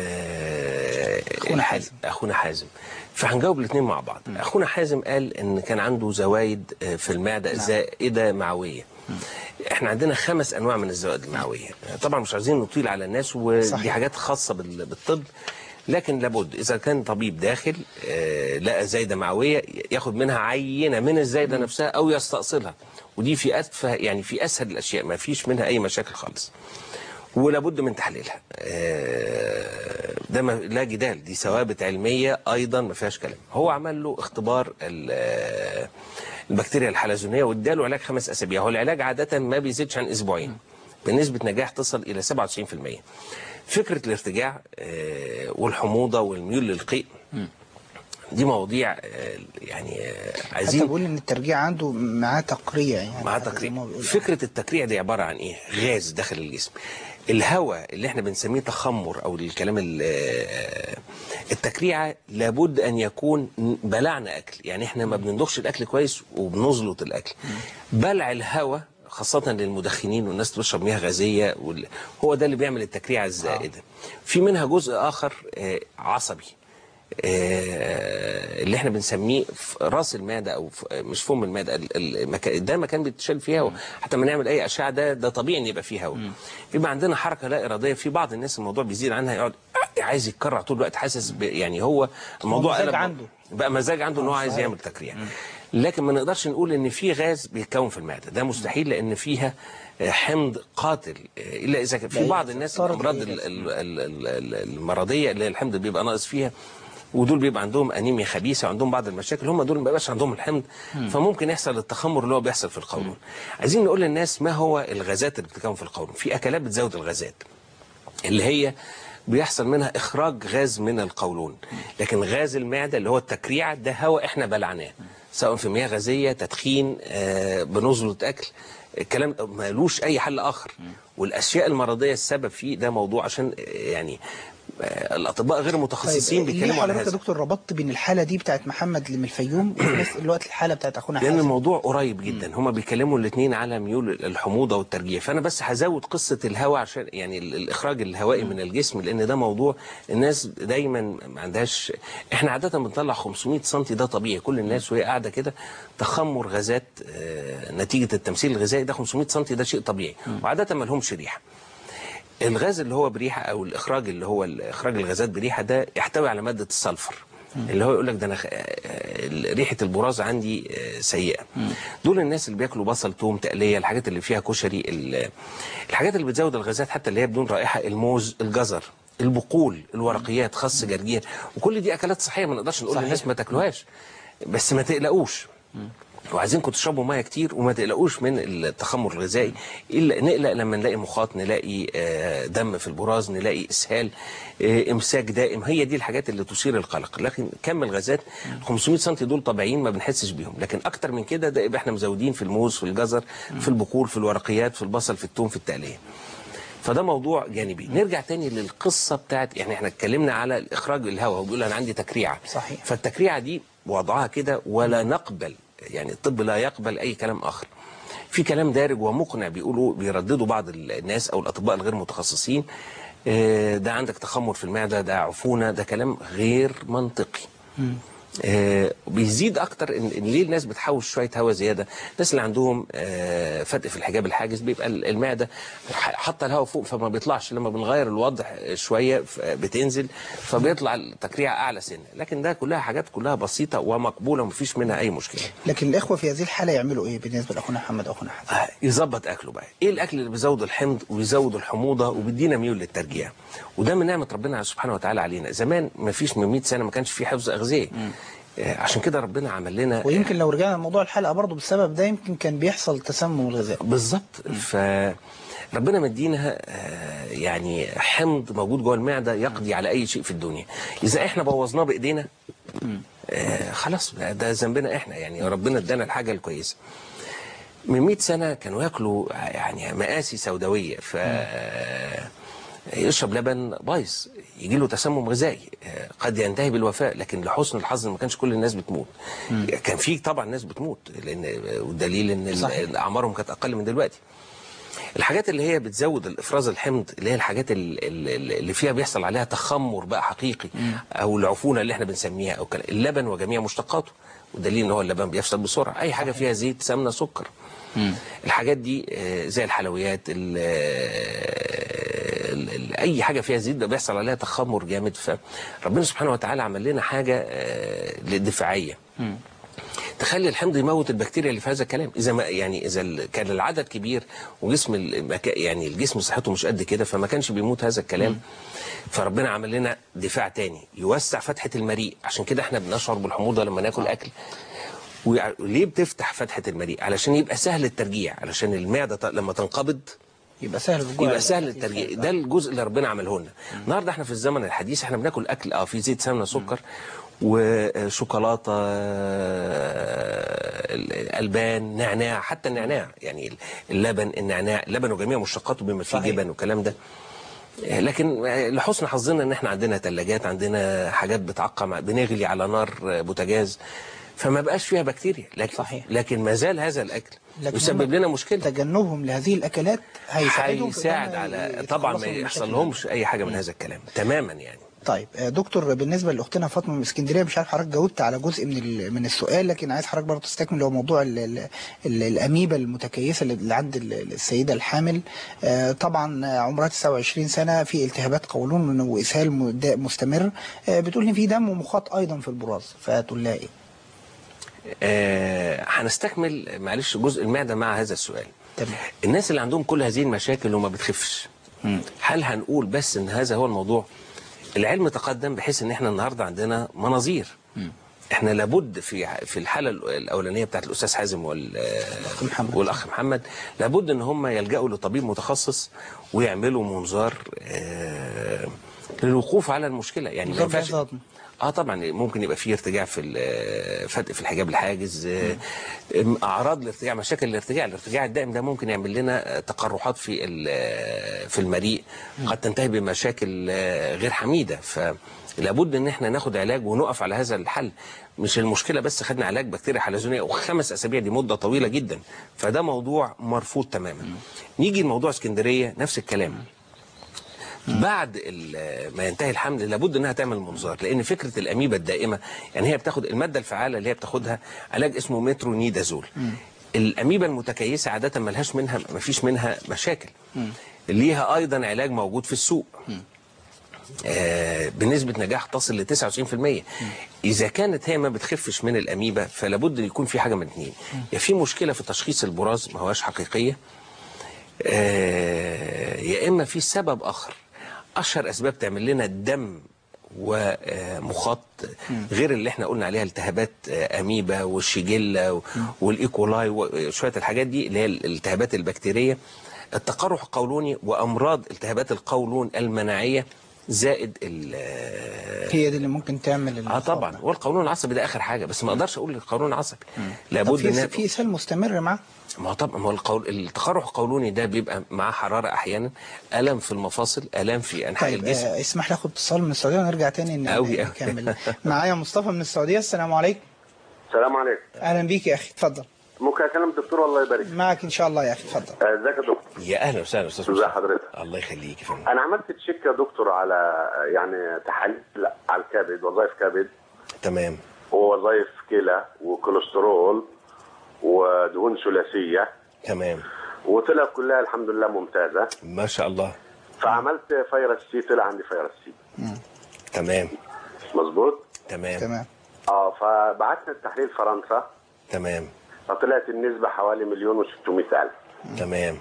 آه، أخونا حازم. اخونا حازم فهنجاوب الاثنين مع بعض اخونا حازم قال ان كان عنده زوايد آه، في المعده زائده معويه احنا عندنا خمس انواع من الزوائد المعويه طبعا مش عايزين نطيل على الناس ودي صحيح. حاجات خاصه بال- بالطب لكن لابد اذا كان طبيب داخل آه، لقى زايده معويه ياخد منها عينه من الزايده نفسها او يستأصلها ودي في أتفه يعني في اسهل الاشياء ما فيش منها اي مشاكل خالص ولابد من تحليلها آه، ده ما لا جدال دي ثوابت علميه ايضا ما فيهاش كلام هو عمل له اختبار ال- آه، البكتيريا الحلزونيه واداله علاج خمس اسابيع هو العلاج عاده ما بيزيدش عن اسبوعين بنسبه نجاح تصل الى 97% فكره الارتجاع آه، والحموضه والميول للقيء دي مواضيع آه، يعني آه، حتى عايزين بقول ان الترجيع عنده معاه تقريع يعني مع زي ما تقريع هو بيقول. فكرة التقريع دي عبارة عن ايه غاز داخل الجسم الهواء اللي احنا بنسميه تخمر او الكلام ال- آه، التكريعة لابد ان يكون بلعنا اكل يعني احنا ما بنندخش الاكل كويس وبنزلط الاكل بلع الهواء خاصة للمدخنين والناس تشرب مياه غازية وال... هو ده اللي بيعمل التكريعة الزائدة في منها جزء آخر آه، عصبي آه، اللي احنا بنسميه ف- راس المعده او ف- مش فم المعده ال- المكان ده مكان بيتشال فيه هواء حتى ما نعمل اي اشعه ده ده طبيعي ان يبقى فيه هواء بيبقى عندنا حركه لا اراديه في بعض الناس الموضوع بيزيد عنها يقعد عايز يتكرع طول الوقت حاسس ب- يعني هو الموضوع مزاج قلب- عنده. بقى مزاج عنده ان هو عايز يعمل تكريع لكن ما نقدرش نقول ان في غاز بيتكون في المعده ده مستحيل لان فيها آه، حمض قاتل آه، الا اذا كان في لا، بعض الناس افترض الامراض إيه ال- غاز؟ ال- ال- ال- ال- المرضيه اللي الحمض بيبقى ناقص فيها ودول بيبقى عندهم انيميا خبيثه وعندهم بعض المشاكل هم دول ما بيبقاش عندهم الحمض فممكن يحصل التخمر اللي هو بيحصل في القولون عايزين نقول للناس ما هو الغازات اللي بتتكون في القولون في اكلات بتزود الغازات اللي هي بيحصل منها اخراج غاز من القولون لكن غاز المعده اللي هو التكريع ده هواء احنا بلعناه سواء في مياه غازيه تدخين آه بنزله اكل الكلام ده مالوش اي حل اخر والاشياء المرضيه السبب فيه ده موضوع عشان آه، يعني آه الاطباء غير متخصصين طيب ليه بيتكلموا على حضرتك يا هذا دكتور ربطت بين الحاله دي بتاعت محمد اللي من الفيوم وفي نفس الوقت الحاله بتاعت اخونا لان حازم الموضوع قريب جدا هما بيتكلموا الاثنين على ميول الحموضه والترجيع فانا بس هزود قصه الهواء عشان يعني ال- الاخراج الهوائي من الجسم لان ده موضوع الناس دايما ما عندهاش احنا عاده بنطلع 500 سم ده طبيعي كل الناس وهي قاعده كده تخمر غازات آه، نتيجه التمثيل الغذائي ده 500 سم ده شيء طبيعي وعاده ما لهمش ريحه الغاز اللي هو بريحه او الاخراج اللي هو اخراج الغازات بريحه ده يحتوي على ماده السلفر اللي هو يقول لك ده انا خ- آه، ريحه البراز عندي آه، سيئه دول الناس اللي بياكلوا بصل توم تقليه الحاجات اللي فيها كشري ال- الحاجات اللي بتزود الغازات حتى اللي هي بدون رائحه الموز الجزر البقول الورقيات خس جرجير وكل دي اكلات صحيه ما نقدرش نقول صحيح. للناس ما تاكلوهاش بس ما تقلقوش وعايزينكم تشربوا ميه كتير وما تقلقوش من التخمر الغذائي الا نقلق لما نلاقي مخاط نلاقي آه، دم في البراز نلاقي اسهال آه، امساك دائم هي دي الحاجات اللي تثير القلق لكن كم الغازات 500 سم دول طبيعيين ما بنحسش بيهم لكن اكتر من كده ده يبقى احنا مزودين في الموز في الجزر في البقول في الورقيات في البصل في الثوم في التقليه فده موضوع جانبي نرجع تاني للقصه بتاعت يعني احنا اتكلمنا على اخراج الهواء وبيقول انا عندي تكريعه صحيح. فالتكريعه دي وضعها كده ولا نقبل يعني الطب لا يقبل اي كلام اخر في كلام دارج ومقنع بيقولوا بيرددوا بعض الناس او الاطباء الغير متخصصين آه، ده عندك تخمر في المعده ده عفونه ده كلام غير منطقي آه بيزيد اكتر ان إن ليه الناس بتحوش شويه هواء زياده الناس اللي عندهم آه فتق في الحجاب الحاجز بيبقى ال- المعده ح- حاطه الهواء فوق فما بيطلعش لما بنغير الوضع شويه ف- بتنزل فبيطلع التكريع اعلى سنه لكن ده كلها حاجات كلها بسيطه ومقبوله ومفيش منها اي مشكله لكن الاخوه في هذه الحاله يعملوا ايه بالنسبه لاخونا محمد واخونا حسن آه، يظبط اكله بقى ايه الاكل اللي بيزود الحمض ويزود الحموضه وبيدينا ميول للترجيع وده من نعمه ربنا سبحانه وتعالى علينا زمان ما فيش من 100 سنه ما كانش في حفظ اغذيه آه، عشان كده ربنا عمل لنا ويمكن لو رجعنا لموضوع الحلقه برضه بالسبب ده يمكن كان بيحصل تسمم الغذاء بالظبط ف ربنا مدينا آه، يعني حمض موجود جوه المعده يقضي على اي شيء في الدنيا اذا احنا بوظناه بايدينا آه، خلاص بقى ده ذنبنا احنا يعني ربنا ادانا الحاجه الكويسه من 100 سنه كانوا ياكلوا يعني مآسي سوداويه ف يشرب لبن بايظ يجي له تسمم غذائي آه، قد ينتهي بالوفاة لكن لحسن الحظ ما كانش كل الناس بتموت كان في طبعا ناس بتموت لان والدليل ان ال- صحيح. اعمارهم كانت اقل من دلوقتي الحاجات اللي هي بتزود الافراز الحمض اللي هي الحاجات ال- ال- اللي فيها بيحصل عليها تخمر بقى حقيقي او العفونه اللي احنا بنسميها او كلا- اللبن وجميع مشتقاته والدليل ان هو اللبن بيفسد بسرعه اي حاجه فيها زيت سمنه سكر الحاجات دي آه، زي الحلويات ال- ال- ال- اي حاجه فيها زيت ده بيحصل عليها تخمر جامد فربنا سبحانه وتعالى عمل لنا حاجه آه، للدفاعيه تخلي الحمض يموت البكتيريا اللي في هذا الكلام اذا ما يعني اذا ال- كان العدد كبير وجسم المكا يعني الجسم صحته مش قد كده فما كانش بيموت هذا الكلام فربنا عمل لنا دفاع تاني يوسع فتحه المريء عشان كده احنا بنشعر بالحموضه لما ناكل اكل ويع- وليه بتفتح فتحه المريء علشان يبقى سهل الترجيع علشان المعده ط- لما تنقبض يبقى سهل الرجوع يبقى سهل الترجيع ده الجزء اللي ربنا عمله لنا النهارده احنا في الزمن الحديث احنا بناكل اكل اه في زيت سمنه سكر وشوكولاته آه، البان نعناع حتى النعناع يعني اللبن النعناع اللبن وجميع مشتقاته بما فيه صحيح. جبن والكلام ده آه، لكن آه، لحسن حظنا ان احنا عندنا ثلاجات عندنا حاجات بتعقم بنغلي على نار آه، بوتاجاز فما بقاش فيها بكتيريا لكن صحيح. لكن ما زال هذا الاكل لكن يسبب هم لنا مشكله تجنبهم لهذه الاكلات هيساعدهم في هيساعد إنهم على طبعا ما يتخلصوا من يحصل المشاكل لهمش اي حاجه من هذا الكلام تماما يعني طيب آه، دكتور بالنسبه لاختنا فاطمه من اسكندريه مش عارف حضرتك جاوبت على جزء من ال- من السؤال لكن عايز حضرتك برضه تستكمل هو موضوع ال ال ال الاميبا المتكيسه اللي- اللي عند ال- السيده الحامل آه، طبعا آه، عمرها 29 سنه في التهابات قولون واسهال مد- مستمر آه، بتقول ان في دم ومخاط ايضا في البراز فتقول لها ايه؟ آه هنستكمل معلش جزء المعده مع هذا السؤال تمام. الناس اللي عندهم كل هذه المشاكل وما بتخفش هل هنقول بس ان هذا هو الموضوع العلم تقدم بحيث ان احنا النهارده عندنا مناظير احنا لابد في في الحاله الاولانيه بتاعت الاستاذ حازم وال محمد. والاخ محمد لابد ان هم يلجأوا لطبيب متخصص ويعملوا منظار آه، للوقوف على المشكله يعني ما منظار ينفعش جهاز هضمي. اه طبعا ممكن يبقى فيه ارتجاع في ال- فتق في الحجاب الحاجز آه، اعراض الارتجاع مشاكل الارتجاع الارتجاع الدائم ده ممكن يعمل لنا آه، تقرحات في ال- في المريء قد تنتهي بمشاكل آه، غير حميده فلابد ان احنا ناخد علاج ونقف على هذا الحل مش المشكله بس خدنا علاج بكتيريا حلزونيه وخمس اسابيع دي مده طويله جدا فده موضوع مرفوض تماما نيجي لموضوع اسكندريه نفس الكلام بعد ال- ما ينتهي الحمل لابد انها تعمل منظار لان فكره الاميبا الدائمه يعني هي بتاخد الماده الفعاله اللي هي بتاخدها علاج اسمه مترونيدازول الاميبا المتكيسه عاده ملهاش منها ما فيش منها مشاكل ليها ايضا علاج موجود في السوق آه، بنسبة نجاح تصل ل 99% إذا كانت هي ما بتخفش من الأميبا فلابد أن يكون في حاجة من اثنين يا في مشكلة في تشخيص البراز ما هواش حقيقية آه، يا إما في سبب آخر أشهر أسباب تعمل لنا الدم ومخاط غير اللي احنا قلنا عليها التهابات آه، اميبا والشيجيلا و- والايكولاي وشويه الحاجات دي اللي هي الالتهابات البكتيريه التقرح القولوني وامراض التهابات القولون المناعيه زائد ال هي دي اللي ممكن تعمل اه المخاط طبعا ده. والقولون العصبي ده اخر حاجه بس ما اقدرش اقول القولون العصبي طب لابد في ان في اسهال مستمر معاه ما هو طبعا ما هو القول... التقرح القولوني ده بيبقى معاه حراره احيانا الم في المفاصل الام في انحاء طيب الجسم آه، اسمح لي اخد اتصال من السعوديه ونرجع تاني ن- أوي أوي. نكمل معايا مصطفى من السعوديه السلام عليكم السلام عليكم اهلا بيك يا اخي اتفضل ممكن اكلم الدكتور الله يبارك معك ان شاء الله يا اخي اتفضل آه، ازيك يا دكتور يا اهلا وسهلا استاذ ازي مصطفى. حضرتك الله يخليك يا فندم انا عملت تشيك يا دكتور على يعني تحاليل على الكبد وظائف كبد تمام ووظائف كلى وكوليسترول ودهون ثلاثيه تمام وطلع كلها الحمد لله ممتازه ما شاء الله فعملت فيروس سي طلع عندي فيروس سي تمام مظبوط تمام تمام اه فبعتنا التحليل فرنسا تمام فطلعت النسبه حوالي مليون وستمائة الف تمام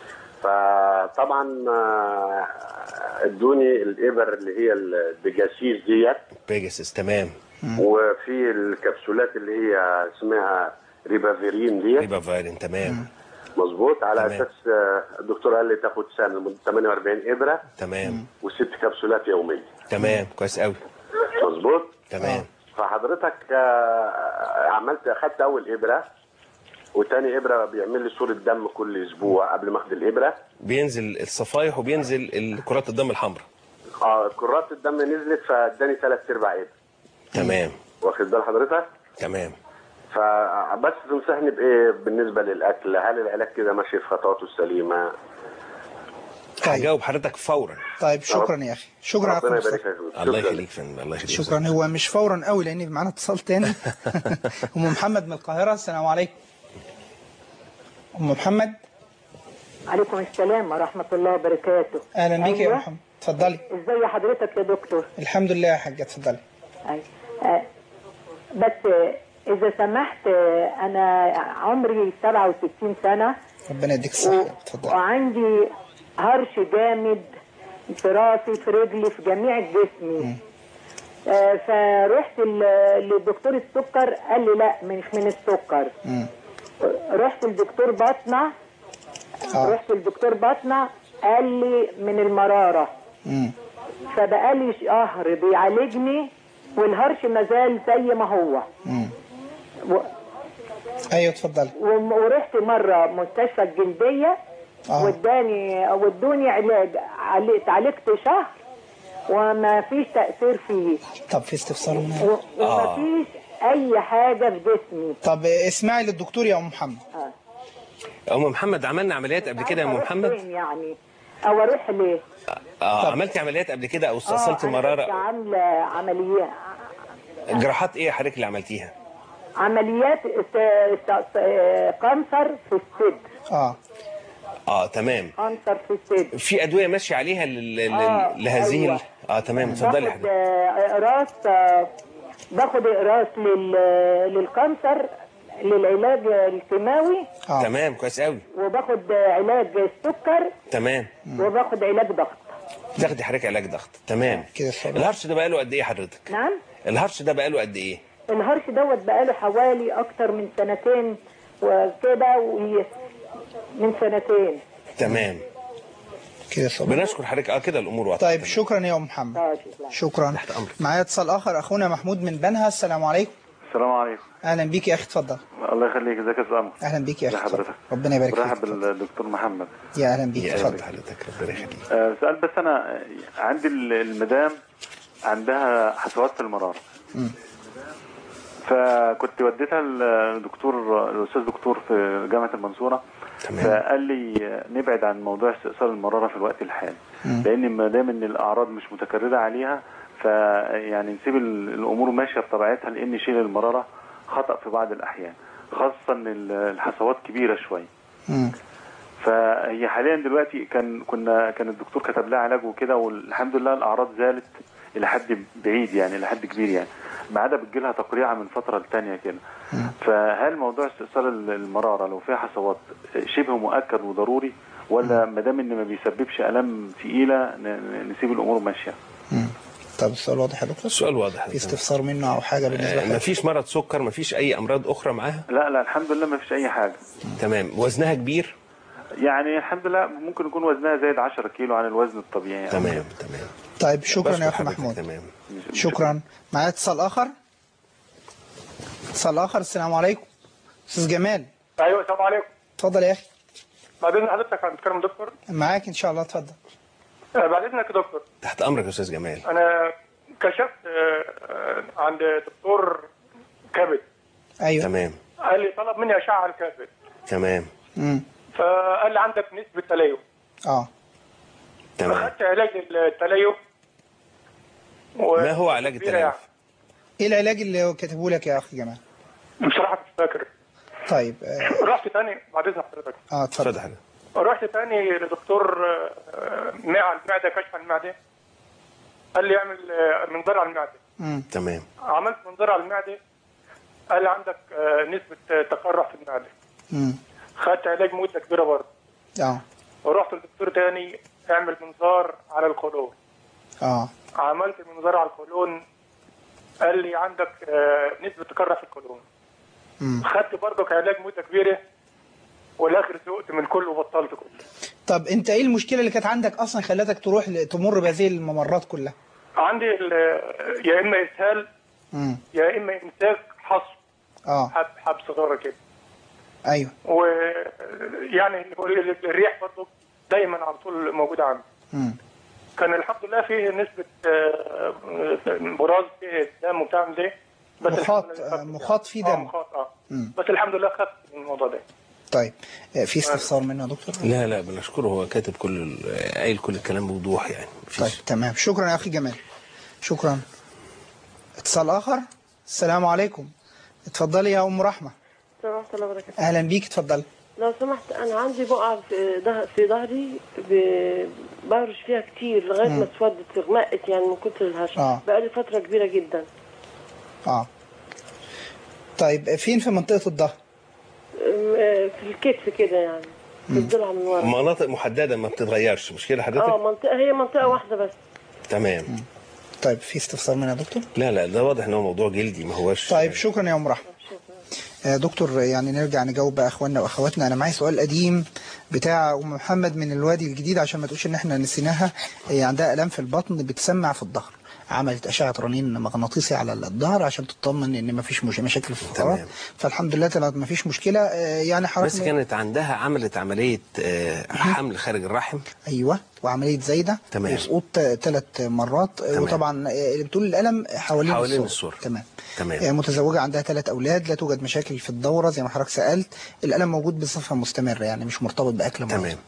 فطبعا آه، ادوني الابر اللي هي البيجاسيس ديت بيجاسس تمام وفي الكبسولات اللي هي اسمها ريبافيرين ديت ريبا فايرين تمام مظبوط على تمام. اساس آه، الدكتور قال لي تاخد سنه لمده 48 ابره تمام وست كبسولات يوميا تمام كويس قوي مظبوط تمام فحضرتك آه، عملت اخدت اول ابره وتاني ابره بيعمل لي صوره دم كل اسبوع قبل ما اخد الابره بينزل الصفايح وبينزل ال- كرات الدم الحمراء اه كرات الدم نزلت فاداني ثلاث ارباع ابره تمام واخد بال حضرتك تمام فبس تنصحني بايه بالنسبه للاكل هل العلاج كده ماشي في خطواته السليمه طيب هجاوب حضرتك فورا طيب شكرا يا اخي شكرا ربنا أخو يبارك مصطفى. فيك الله شكراً. يخليك فندم الله يخليك شكرا هو مش فورا قوي لان معانا اتصال تاني ام محمد من القاهره السلام عليكم ام محمد عليكم السلام ورحمة الله وبركاته اهلا بيك يا أيوة. محمد اتفضلي ازي حضرتك يا دكتور الحمد لله يا حاجه اتفضلي أي. آه، بس آه، إذا سمحت آه، أنا عمري 67 سنة ربنا يديك و- الصحه اتفضلي وعندي هرش جامد في راسي في رجلي في جميع جسمي آه، فرحت ل- لدكتور السكر قال لي لا مش من السكر مم. رحت لدكتور بطنة اه رحت لدكتور بطنة قال لي من المرارة مم. فبقالي شهر بيعالجني والهرش مازال زي ما هو مم. و- ايوه اتفضلي وم- ورحت مرة مستشفى الجلدية اه واداني ودوني علاج عل- اتعالجت شهر وما فيش تأثير فيه طب في استفسار منها و- وما فيش أي حاجة في جسمي طب اسمعي للدكتور يا ام محمد ام محمد عملنا عمليات قبل كده يا ام أروح محمد فين يعني أو أروح ليه؟ اه عملتي عمليات قبل كده او استأصلتي آه، أنا كنت مراره عاملة عمليات جراحات ايه حضرتك اللي عملتيها عمليات است- است- كانسر في الصدر اه اه تمام كانسر في الصدر في ادويه ماشيه عليها لل... لل... آه، لهذه أيوة. ال... اه تمام اتفضلي باخد حضرتك آه، اقراص آه، باخد اقراص لل... للكانسر للعلاج الكيماوي اه تمام كويس قوي وباخد علاج السكر تمام وباخد علاج ضغط تاخدي حضرتك علاج ضغط تمام كده اتفضل. الهرش ده بقاله قد ايه حضرتك نعم الهرش ده بقاله قد ايه الهرش دوت بقاله حوالي اكتر من سنتين وكده و... من سنتين تمام كده اتفضل بنشكر حضرتك اه كده الامور واضحه طيب شكرا يا ام محمد آه، شكرا. شكرا أمرك. معايا اتصال اخر اخونا محمود من بنها السلام عليكم السلام عليكم اهلا بيك يا اخي اتفضل الله يخليك ازيك يا سلام اهلا بيك يا اخي ازي اتفضل حضرتك ربنا يبارك فيك برحب اتفضل. بالدكتور محمد يا اهلا بيك يا اهلا اتفضل بحضرتك ربنا يخليك آه، سؤال بس انا آه، عندي ال- المدام عندها حصوات في المرارة فكنت وديتها للدكتور الاستاذ دكتور في جامعه المنصوره تمام. فقال لي آه، نبعد عن موضوع استئصال المراره في الوقت الحالي لان ما دام ان الاعراض مش متكرره عليها فيعني نسيب ال- الامور ماشيه بطبيعتها لان شيل المراره خطا في بعض الاحيان خاصه ان ال- الحصوات كبيره شويه مم. فهي حاليا دلوقتي كان كنا كان الدكتور كتب لها علاج وكده والحمد لله الاعراض زالت الى حد بعيد يعني الى حد كبير يعني ما عدا بتجيلها تقريعه من فتره لتانيه كده فهل موضوع استئصال ال- المراره لو فيها حصوات شبه مؤكد وضروري ولا ما دام ان ما بيسببش الام ثقيله ن- ن- نسيب الامور ماشيه مم. طب السؤال واضح يا دكتور السؤال واضح في استفسار منه او حاجه بالنسبه ما لحضرتك فيش مرض سكر ما فيش اي امراض اخرى معاها لا لا الحمد لله ما فيش اي حاجه تمام وزنها كبير يعني الحمد لله ممكن يكون وزنها زايد 10 كيلو عن الوزن الطبيعي يعني. تمام تمام طيب شكرا بشكر يا اخي حضرتك، محمود تمام شكرا معايا اتصال اخر اتصال اخر السلام عليكم استاذ جمال ايوه السلام عليكم اتفضل يا اخي بعد اذن حضرتك انا بتكلم دكتور معاك ان شاء الله اتفضل آه، بعد اذنك يا دكتور تحت امرك يا استاذ جمال انا كشفت آه، آه، عند دكتور كبد ايوه تمام قال لي طلب مني اشعه على الكبد تمام امم فقال لي عندك نسبه تليف اه تمام اخذت علاج التليف و- ما هو علاج كبيرة يعني. التليف ايه العلاج اللي كاتبه لك يا اخي جمال بصراحه مش فاكر طيب اه رحت تاني بعد اذن حضرتك آه، اتفضل اتفضل حضرتك. رحت تاني لدكتور آه، معى المعده كشف عن المعده قال لي اعمل آه، منظار على المعده مم. تمام عملت منظار على المعده قال لي عندك آه، نسبه آه، تقرح في المعده مم. خدت علاج مده كبيره برضه اه ورحت لدكتور تاني اعمل منظار على القولون اه عملت منظار على القولون قال لي عندك آه، نسبه تقرح في القولون مم. خدت برضك علاج مده كبيره والاخر سقت من كله وبطلت كله طب انت ايه المشكله اللي كانت عندك اصلا خلتك تروح ل- تمر بهذه الممرات كلها عندي ال- يا اما اسهال مم. يا اما امساك حصو اه حب حب صغيره كده ايوه ويعني الريح برضه دايما على طول موجوده عندي مم. كان الحمد لله فيه نسبه آه، براز فيه دم وبتاع من ده بس مخاط الحمد لله آه، خفت مخاط فيه اه دم مخاط اه مم. بس الحمد لله خفت من الموضوع ده طيب آه، في استفسار منه يا دكتور لا لا بنشكره هو كاتب كل ال- قايل كل الكلام بوضوح يعني طيب تمام شكرا يا اخي جمال شكرا اتصال اخر السلام عليكم اتفضلي يا ام رحمه السلام ورحمة الله وبركاته اهلا بيك اتفضلي لو سمحت أنا عندي بقعة في ده في ظهري ب- بهرش فيها كتير لغاية مم. ما اسودت غمقت يعني من كتر الهرش آه. بقالي فترة كبيرة جدا اه طيب فين في منطقه الظهر أم، آه، في الكتف كده يعني في الضلع من ورا مناطق محدده ما بتتغيرش مش كده اه حضرتك منطقة هي منطقة واحدة بس تمام طيب في استفسار منها يا دكتور لا لا ده واضح ان هو موضوع جلدي ما هوش طيب شكرا يا ام رحمه آه، دكتور يعني نرجع نجاوب بقى اخواننا واخواتنا انا معايا سؤال قديم بتاع ام محمد من الوادي الجديد عشان ما تقولش ان احنا نسيناها هي عندها الام في البطن بتسمع في الظهر عملت اشعه رنين مغناطيسي على الظهر عشان تطمن ان ما فيش مش- مشاكل في الفقرات تمام. فالحمد لله طلعت ما فيش مشكله آه، يعني حضرتك بس كانت عندها عملت عمليه آه، حمل خارج الرحم ايوه وعمليه زايده تمام. وسقوط ثلاث مرات تمام. وطبعا آه، اللي بتقول الالم حوالين, حوالين السور. السور. تمام تمام. آه، متزوجه عندها ثلاث اولاد لا توجد مشاكل في الدوره زي ما حضرتك سالت الالم موجود بصفه مستمره يعني مش مرتبط باكل مرض تمام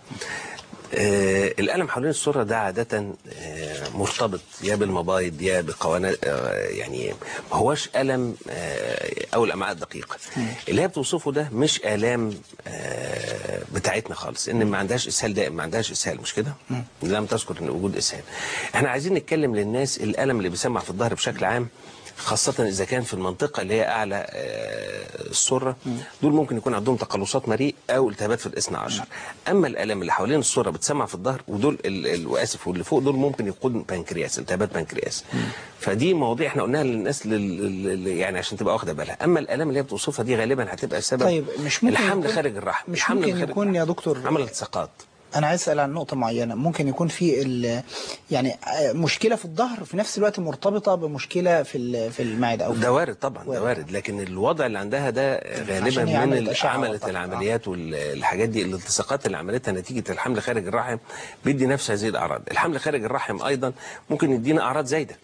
آه الألم حوالين السرة ده عادة آه مرتبط يا بالمبايض يا بقوانات آه يعني ما هوش ألم آه أو الأمعاء الدقيقة اللي هي بتوصفه ده مش آلام آه بتاعتنا خالص إن ما عندهاش إسهال دائم ما عندهاش إسهال مش كده؟ لم تذكر إن وجود إسهال إحنا عايزين نتكلم للناس الألم اللي بيسمع في الظهر بشكل عام خاصة إذا كان في المنطقة اللي هي أعلى آه، السرة دول ممكن يكون عندهم تقلصات مريء أو التهابات في الاثنى عشر أما الآلام اللي حوالين السرة بتسمع في الظهر ودول ال- ال- وآسف واللي فوق دول ممكن يكون بنكرياس التهابات بنكرياس فدي مواضيع احنا قلناها للناس لل... لل- يعني عشان تبقى واخدة بالها أما الآلام اللي هي بتوصفها دي غالبا هتبقى سبب طيب مش ممكن الحمل يكون- خارج الرحم مش الحمل ممكن خارج يكون يا دكتور عمل التصاقات انا عايز اسال عن نقطه معينه ممكن يكون في ال- يعني آه، مشكله في الظهر في نفس الوقت مرتبطه بمشكله في ال- في المعده او ده وارد طبعا ده وارد لكن الوضع اللي عندها ده غالبا عشان هي من عملت ال- أشعة عملت وطبعا. العمليات والحاجات دي الالتصاقات اللي عملتها نتيجه الحمل خارج الرحم بيدي نفس هذه الاعراض الحمل خارج الرحم ايضا ممكن يدينا اعراض زايده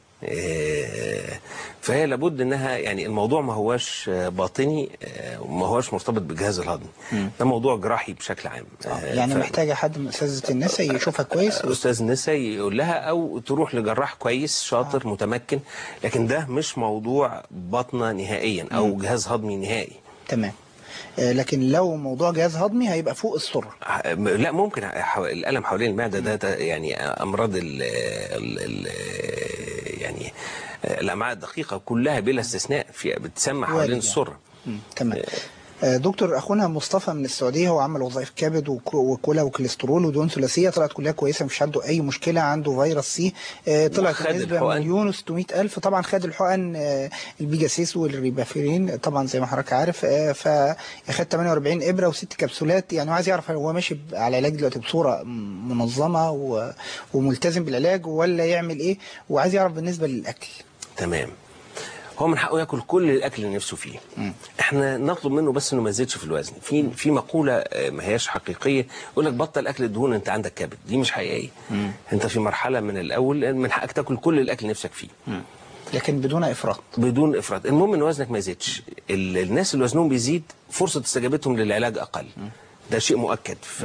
إيه، فهي لابد انها يعني الموضوع ما هواش آه، باطني آه، وما هواش مرتبط بالجهاز الهضمي ده موضوع جراحي بشكل عام آه، يعني ف- محتاجه حد من اساتذه النساء يشوفها كويس استاذ نسا يقول لها او تروح لجراح كويس شاطر متمكن لكن ده مش موضوع بطنه نهائيا او جهاز هضمي نهائي تمام آه، لكن لو موضوع جهاز هضمي هيبقى فوق السره ح- لا ممكن حو- الالم حوالين المعده ده ده يعني امراض ال ال ال يعني الامعاء الدقيقه كلها بلا استثناء في بتسمى وارد حوالين يعني. السره مم، تمام آه، دكتور اخونا مصطفى من السعوديه هو عمل وظائف كبد وك- وكلى وكوليسترول ودهون ثلاثيه طلعت كلها كويسه مفيش عنده اي مشكله عنده فيروس سي آه، طلعت وخد النسبه الحقن. مليون و600 الف طبعا خد الحقن آه، البيجاسيس والريبافيرين طبعا زي ما حضرتك عارف آه، فاخد 48 ابره وست كبسولات يعني عايز يعرف هل هو ماشي ب- على العلاج دلوقتي بصوره م- منظمه و- وملتزم بالعلاج ولا يعمل ايه وعايز يعرف بالنسبه للاكل تمام هو من حقه ياكل كل الاكل اللي نفسه فيه احنا نطلب منه بس انه ما يزيدش في الوزن في في مقوله آه، ما هياش حقيقيه يقول لك بطل اكل الدهون انت عندك كبد دي مش حقيقيه انت في مرحله من الاول من حقك تاكل كل الاكل اللي نفسك فيه لكن بدون افراط بدون افراط المهم ان وزنك ما يزيدش ال- الناس اللي وزنهم بيزيد فرصه استجابتهم للعلاج اقل ده شيء مؤكد ف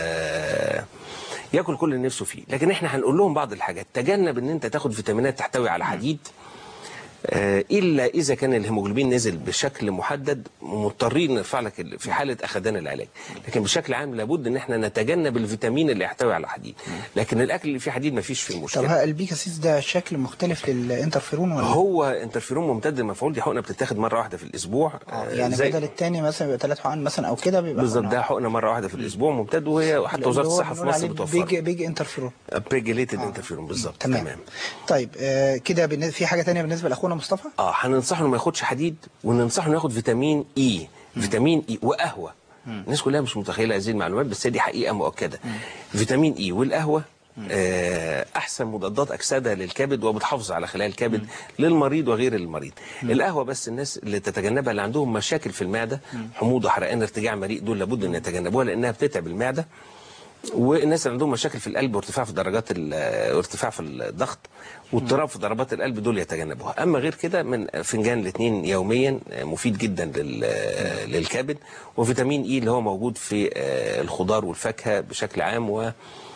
ياكل كل اللي نفسه فيه لكن احنا هنقول لهم بعض الحاجات تجنب ان انت تاخد فيتامينات تحتوي على حديد آه، الا اذا كان الهيموجلوبين نزل بشكل محدد مضطرين نرفع لك ال- في حاله اخذان العلاج لكن بشكل عام لابد ان احنا نتجنب الفيتامين اللي يحتوي على حديد لكن الاكل اللي فيه حديد ما فيش فيه طب مشكله ها البيكاسيس ده شكل مختلف للانترفيرون ولا هو انترفيرون ممتد المفعول دي حقنه بتتاخد مره واحده في الاسبوع آه، آه، يعني زي- بدل التاني مثلا يبقى ثلاث حقن مثلا او كده بيبقى بالظبط حقنة ده حقنه مره واحده في الاسبوع ممتد وهي حتى اللي وزاره هو الصحه في بنقول مصر عليه بتوفر بيج بيج انترفيرون بيجليتد انترفيرون بالظبط تمام. تمام طيب آه كده بالن- في حاجه تانية بالنسبه لاخونا مصطفى اه هننصحه انه ما ياخدش حديد وننصحه انه ياخد فيتامين اي فيتامين اي وقهوه الناس كلها مش متخيله هذه المعلومات بس هي دي حقيقه مؤكده فيتامين اي والقهوه آه، احسن مضادات اكسده للكبد وبتحافظ على خلايا الكبد للمريض وغير المريض القهوه بس الناس اللي تتجنبها اللي عندهم مشاكل في المعده حموضه حرقان ارتجاع مريء دول لابد ان يتجنبوها لانها بتتعب المعده والناس اللي عندهم مشاكل في القلب وارتفاع في درجات ال- ارتفاع في الضغط واضطراب في ضربات القلب دول يتجنبوها اما غير كده من فنجان الاثنين يوميا مفيد جدا لل- للكبد وفيتامين اي اللي هو موجود في آه، الخضار والفاكهه بشكل عام و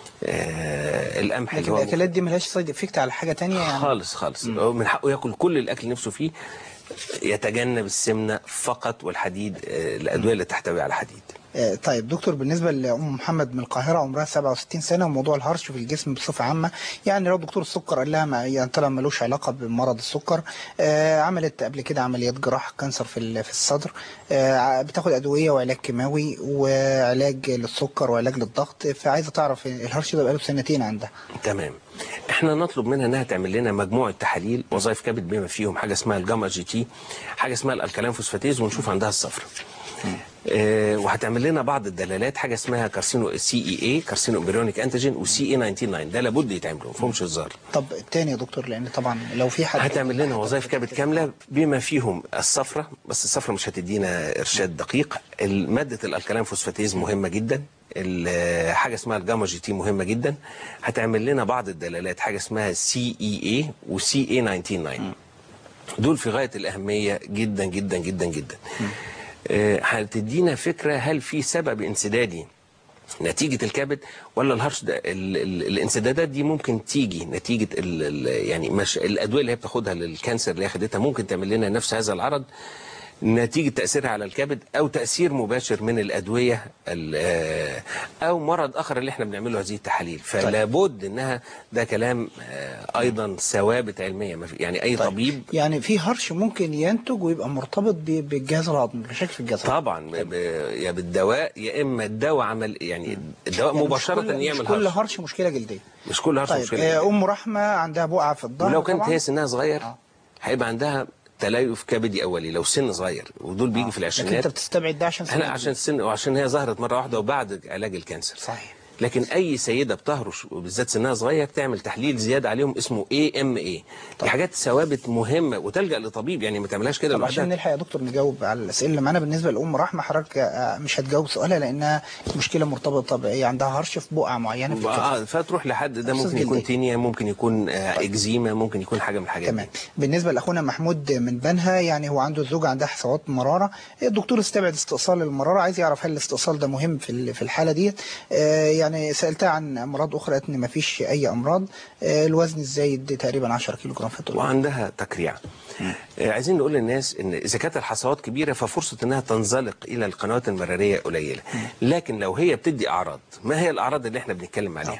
آه، القمح اللي لكن هو الاكلات دي ملهاش سايد افكت على حاجه تانية يعني خالص خالص هو من حقه ياكل كل الاكل اللي نفسه فيه يتجنب السمنه فقط والحديد آه، الادويه اللي تحتوي على حديد آه، طيب دكتور بالنسبه لام محمد من القاهره عمرها 67 سنه وموضوع الهرش في الجسم بصفه عامه يعني لو دكتور السكر قال لها ما يعني طلع ملوش علاقه بمرض السكر آه عملت قبل كده عمليات جراحه كانسر في ال- في الصدر آه بتاخد ادويه وعلاج كيماوي وعلاج للسكر وعلاج للضغط فعايزه تعرف الهرش ده بقاله سنتين عندها تمام احنا نطلب منها انها تعمل لنا مجموعه تحاليل وظائف كبد بما فيهم حاجه اسمها الجاما جي تي حاجه اسمها الالكالين فوسفاتيز ونشوف عندها الصفرة آه وهتعمل لنا بعض الدلالات حاجه اسمها كارسينو سي اي اي كارسينو امبريونيك انتيجين وسي اي 99 ده لابد يتعملوا ما فيهمش هزار طب التاني يا دكتور لان طبعا لو في حد هتعمل لنا وظائف كبد كامله بما فيهم الصفرة بس الصفرة مش هتدينا ارشاد دقيق ماده الالكالين فوسفاتيز مهمه جدا ال- حاجه اسمها الجاما جي تي مهمه جدا هتعمل لنا بعض الدلالات حاجه اسمها سي اي اي وسي اي 99 دول في غايه الاهميه جدا جدا جدا جدا آه، هتدينا فكره هل في سبب انسدادي نتيجة الكبد ولا الهرش ده ال ال الانسدادات دي ممكن تيجي نتيجة ال ال يعني مش الأدوية اللي هي بتاخدها للكانسر اللي هي خدتها ممكن تعمل لنا نفس هذا العرض نتيجة تأثيرها على الكبد أو تأثير مباشر من الأدوية ال- آه، أو مرض آخر اللي احنا بنعمله هذه التحاليل فلا بد إنها ده كلام آه، أيضا ثوابت علمية ما في- يعني أي طبيب يعني في هرش ممكن ينتج ويبقى مرتبط ب- بالجهاز الهضمي مشاكل في الجهاز الهضمي طبعا ب- ب- يا بالدواء يا اما الدواء عمل يعني الدواء يعني مش مباشره كل- يعمل مش كل هرش هرش مشكله جلديه مش كل هرش طيب مشكله آه، ام رحمه عندها بقعه في الظهر ولو كانت طبعاً. هي سنها صغير هيبقى عندها تليف كبدي اولي لو سن صغير ودول بيجوا في لكن انت العشرينات بتستبعد ده عشان احنا سنة عشان السن وعشان هي ظهرت مره واحده وبعد علاج الكانسر صحيح لكن اي سيده بتهرش وبالذات سنها صغير تعمل تحليل زياده عليهم اسمه اي ام اي دي حاجات ثوابت مهمه وتلجا لطبيب يعني ما تعملهاش كده طب عشان لوحدها نلحق يا دكتور نجاوب على الاسئله اللي معانا بالنسبه لام رحمه حضرتك آه، مش هتجاوب سؤالها لانها مشكله مرتبطه بايه عندها هرش في بقعه معينه في الكتف. آه فتروح لحد ده أستاذ ممكن يكون جلدي. تينيا ممكن يكون آه اكزيما ممكن يكون حاجه من الحاجات تمام دي بالنسبه لاخونا محمود من بنها يعني هو عنده زوجه عندها حصوات مراره الدكتور استبعد استئصال المراره عايز يعرف هل الاستئصال ده مهم في ال- في الحاله دي آه يعني سالتها عن امراض اخرى قالت ان ما فيش اي امراض آه الوزن الزايد تقريبا 10 كيلو جرام في الطول وعندها تكريع آه، عايزين نقول للناس ان اذا كانت الحصوات كبيره ففرصه انها تنزلق الى القنوات المراريه قليله لكن لو هي بتدي اعراض ما هي الاعراض اللي احنا بنتكلم عليها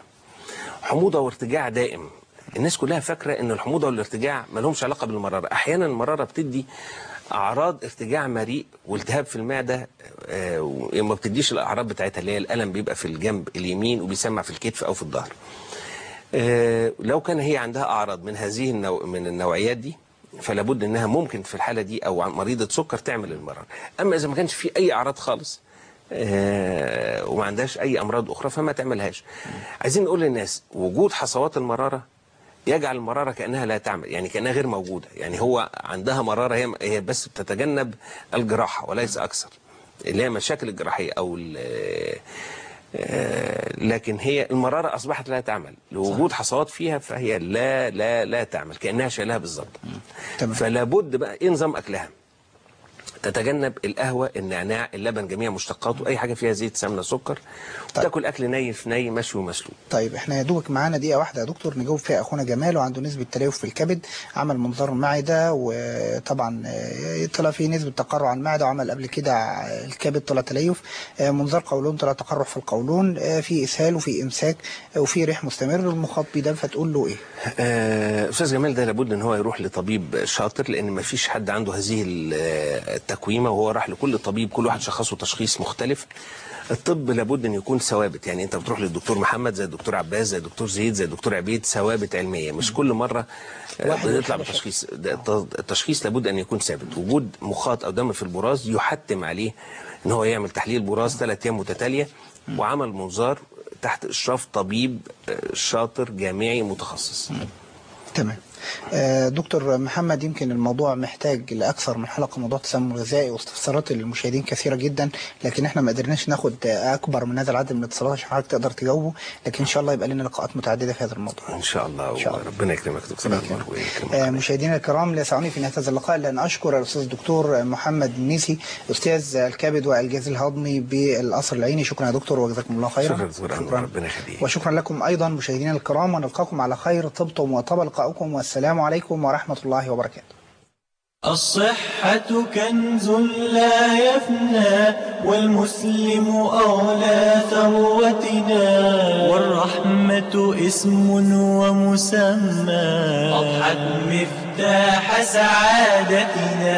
حموضه وارتجاع دائم الناس كلها فاكره ان الحموضه والارتجاع ما لهمش علاقه بالمراره احيانا المراره بتدي اعراض ارتجاع مريء والتهاب في المعده آه، وما بتديش الاعراض بتاعتها اللي هي الالم بيبقى في الجنب اليمين وبيسمع في الكتف او في الظهر آه، لو كان هي عندها اعراض من هذه النوع من النوعيات دي فلا بد انها ممكن في الحاله دي او مريضه سكر تعمل المرض اما اذا ما كانش في اي اعراض خالص آه، وما عندهاش اي امراض اخرى فما تعملهاش عايزين نقول للناس وجود حصوات المراره يجعل المراره كانها لا تعمل يعني كانها غير موجوده يعني هو عندها مراره هي هي بس بتتجنب الجراحه وليس اكثر اللي هي مشاكل الجراحيه او ال- آه، لكن هي المرارة أصبحت لا تعمل لوجود حصوات فيها فهي لا لا لا تعمل كأنها شايلها بالظبط فلا بد بقى إيه نظام أكلها تتجنب القهوه النعناع اللبن جميع مشتقاته اي حاجه فيها زيت سمنه سكر تاكل اكل ني في ني مشوي ومسلوق طيب احنا يا دوبك معانا دقيقه واحده يا دكتور نجاوب فيها اخونا جمال وعنده نسبه تليف في الكبد عمل منظار معده وطبعا آه، طلع فيه نسبه تقرع على المعده وعمل قبل كده ع- الكبد طلع تليف آه، منظار قولون طلع تقرح في القولون آه، في اسهال وفي امساك آه، وفي ريح مستمر المخاط بيدم فتقول له ايه آه، استاذ جمال ده لابد ان هو يروح لطبيب شاطر لان ما فيش حد عنده هذه ال- آه، التكويمه وهو راح لكل طبيب كل واحد شخصه تشخيص مختلف الطب لابد ان يكون ثوابت يعني انت بتروح للدكتور محمد زي الدكتور عباس زي الدكتور زيد زي الدكتور عبيد ثوابت علميه مش كل مره آه، واحد بنطلع وحدة بتشخيص ده الت- التشخيص لابد ان يكون ثابت وجود مخاط او دم في البراز يحتم عليه ان هو يعمل تحليل براز ثلاث ايام متتاليه وعمل منظار تحت اشراف طبيب آه، شاطر جامعي متخصص تمام آه، دكتور محمد يمكن الموضوع محتاج لأكثر من حلقة موضوع التسمم الغذائي واستفسارات المشاهدين كثيرة جدا لكن احنا ما قدرناش ناخد آه، أكبر من هذا العدد من الاتصالات عشان حضرتك تقدر تجاوبه لكن إن شاء الله يبقى لنا لقاءات متعددة في هذا الموضوع ان شاء الله, إن شاء الله. وربنا يكرمك دكتور انور ويكرمك آه، مشاهدينا الكرام لا يسعني في نهاية هذا اللقاء لأن أشكر الأستاذ الدكتور محمد النيسي أستاذ الكبد والجهاز الهضمي بالقصر العيني شكرا يا دكتور وجزاكم الله خيرا شكرا دكتور انور ربنا يخليك وشكرا لكم أيضا مشاهدينا الكرام ونلقاكم على خير طبتم وطاب لقاؤكم والسلام عليكم ورحمة الله وبركاته الصحة كنز لا يفنى والمسلم أولى ثروتنا والرحمة اسم ومسمى أضحت مفتاح سعادتنا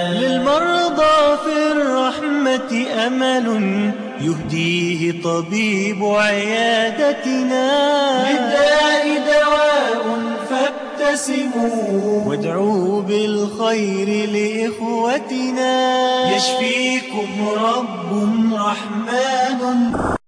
للمرضى في الرحمة أمل يهديه طبيب عيادتنا للداء دواء فابتسموا وادعوا بالخير لإخوتنا يشفيكم رب رحمن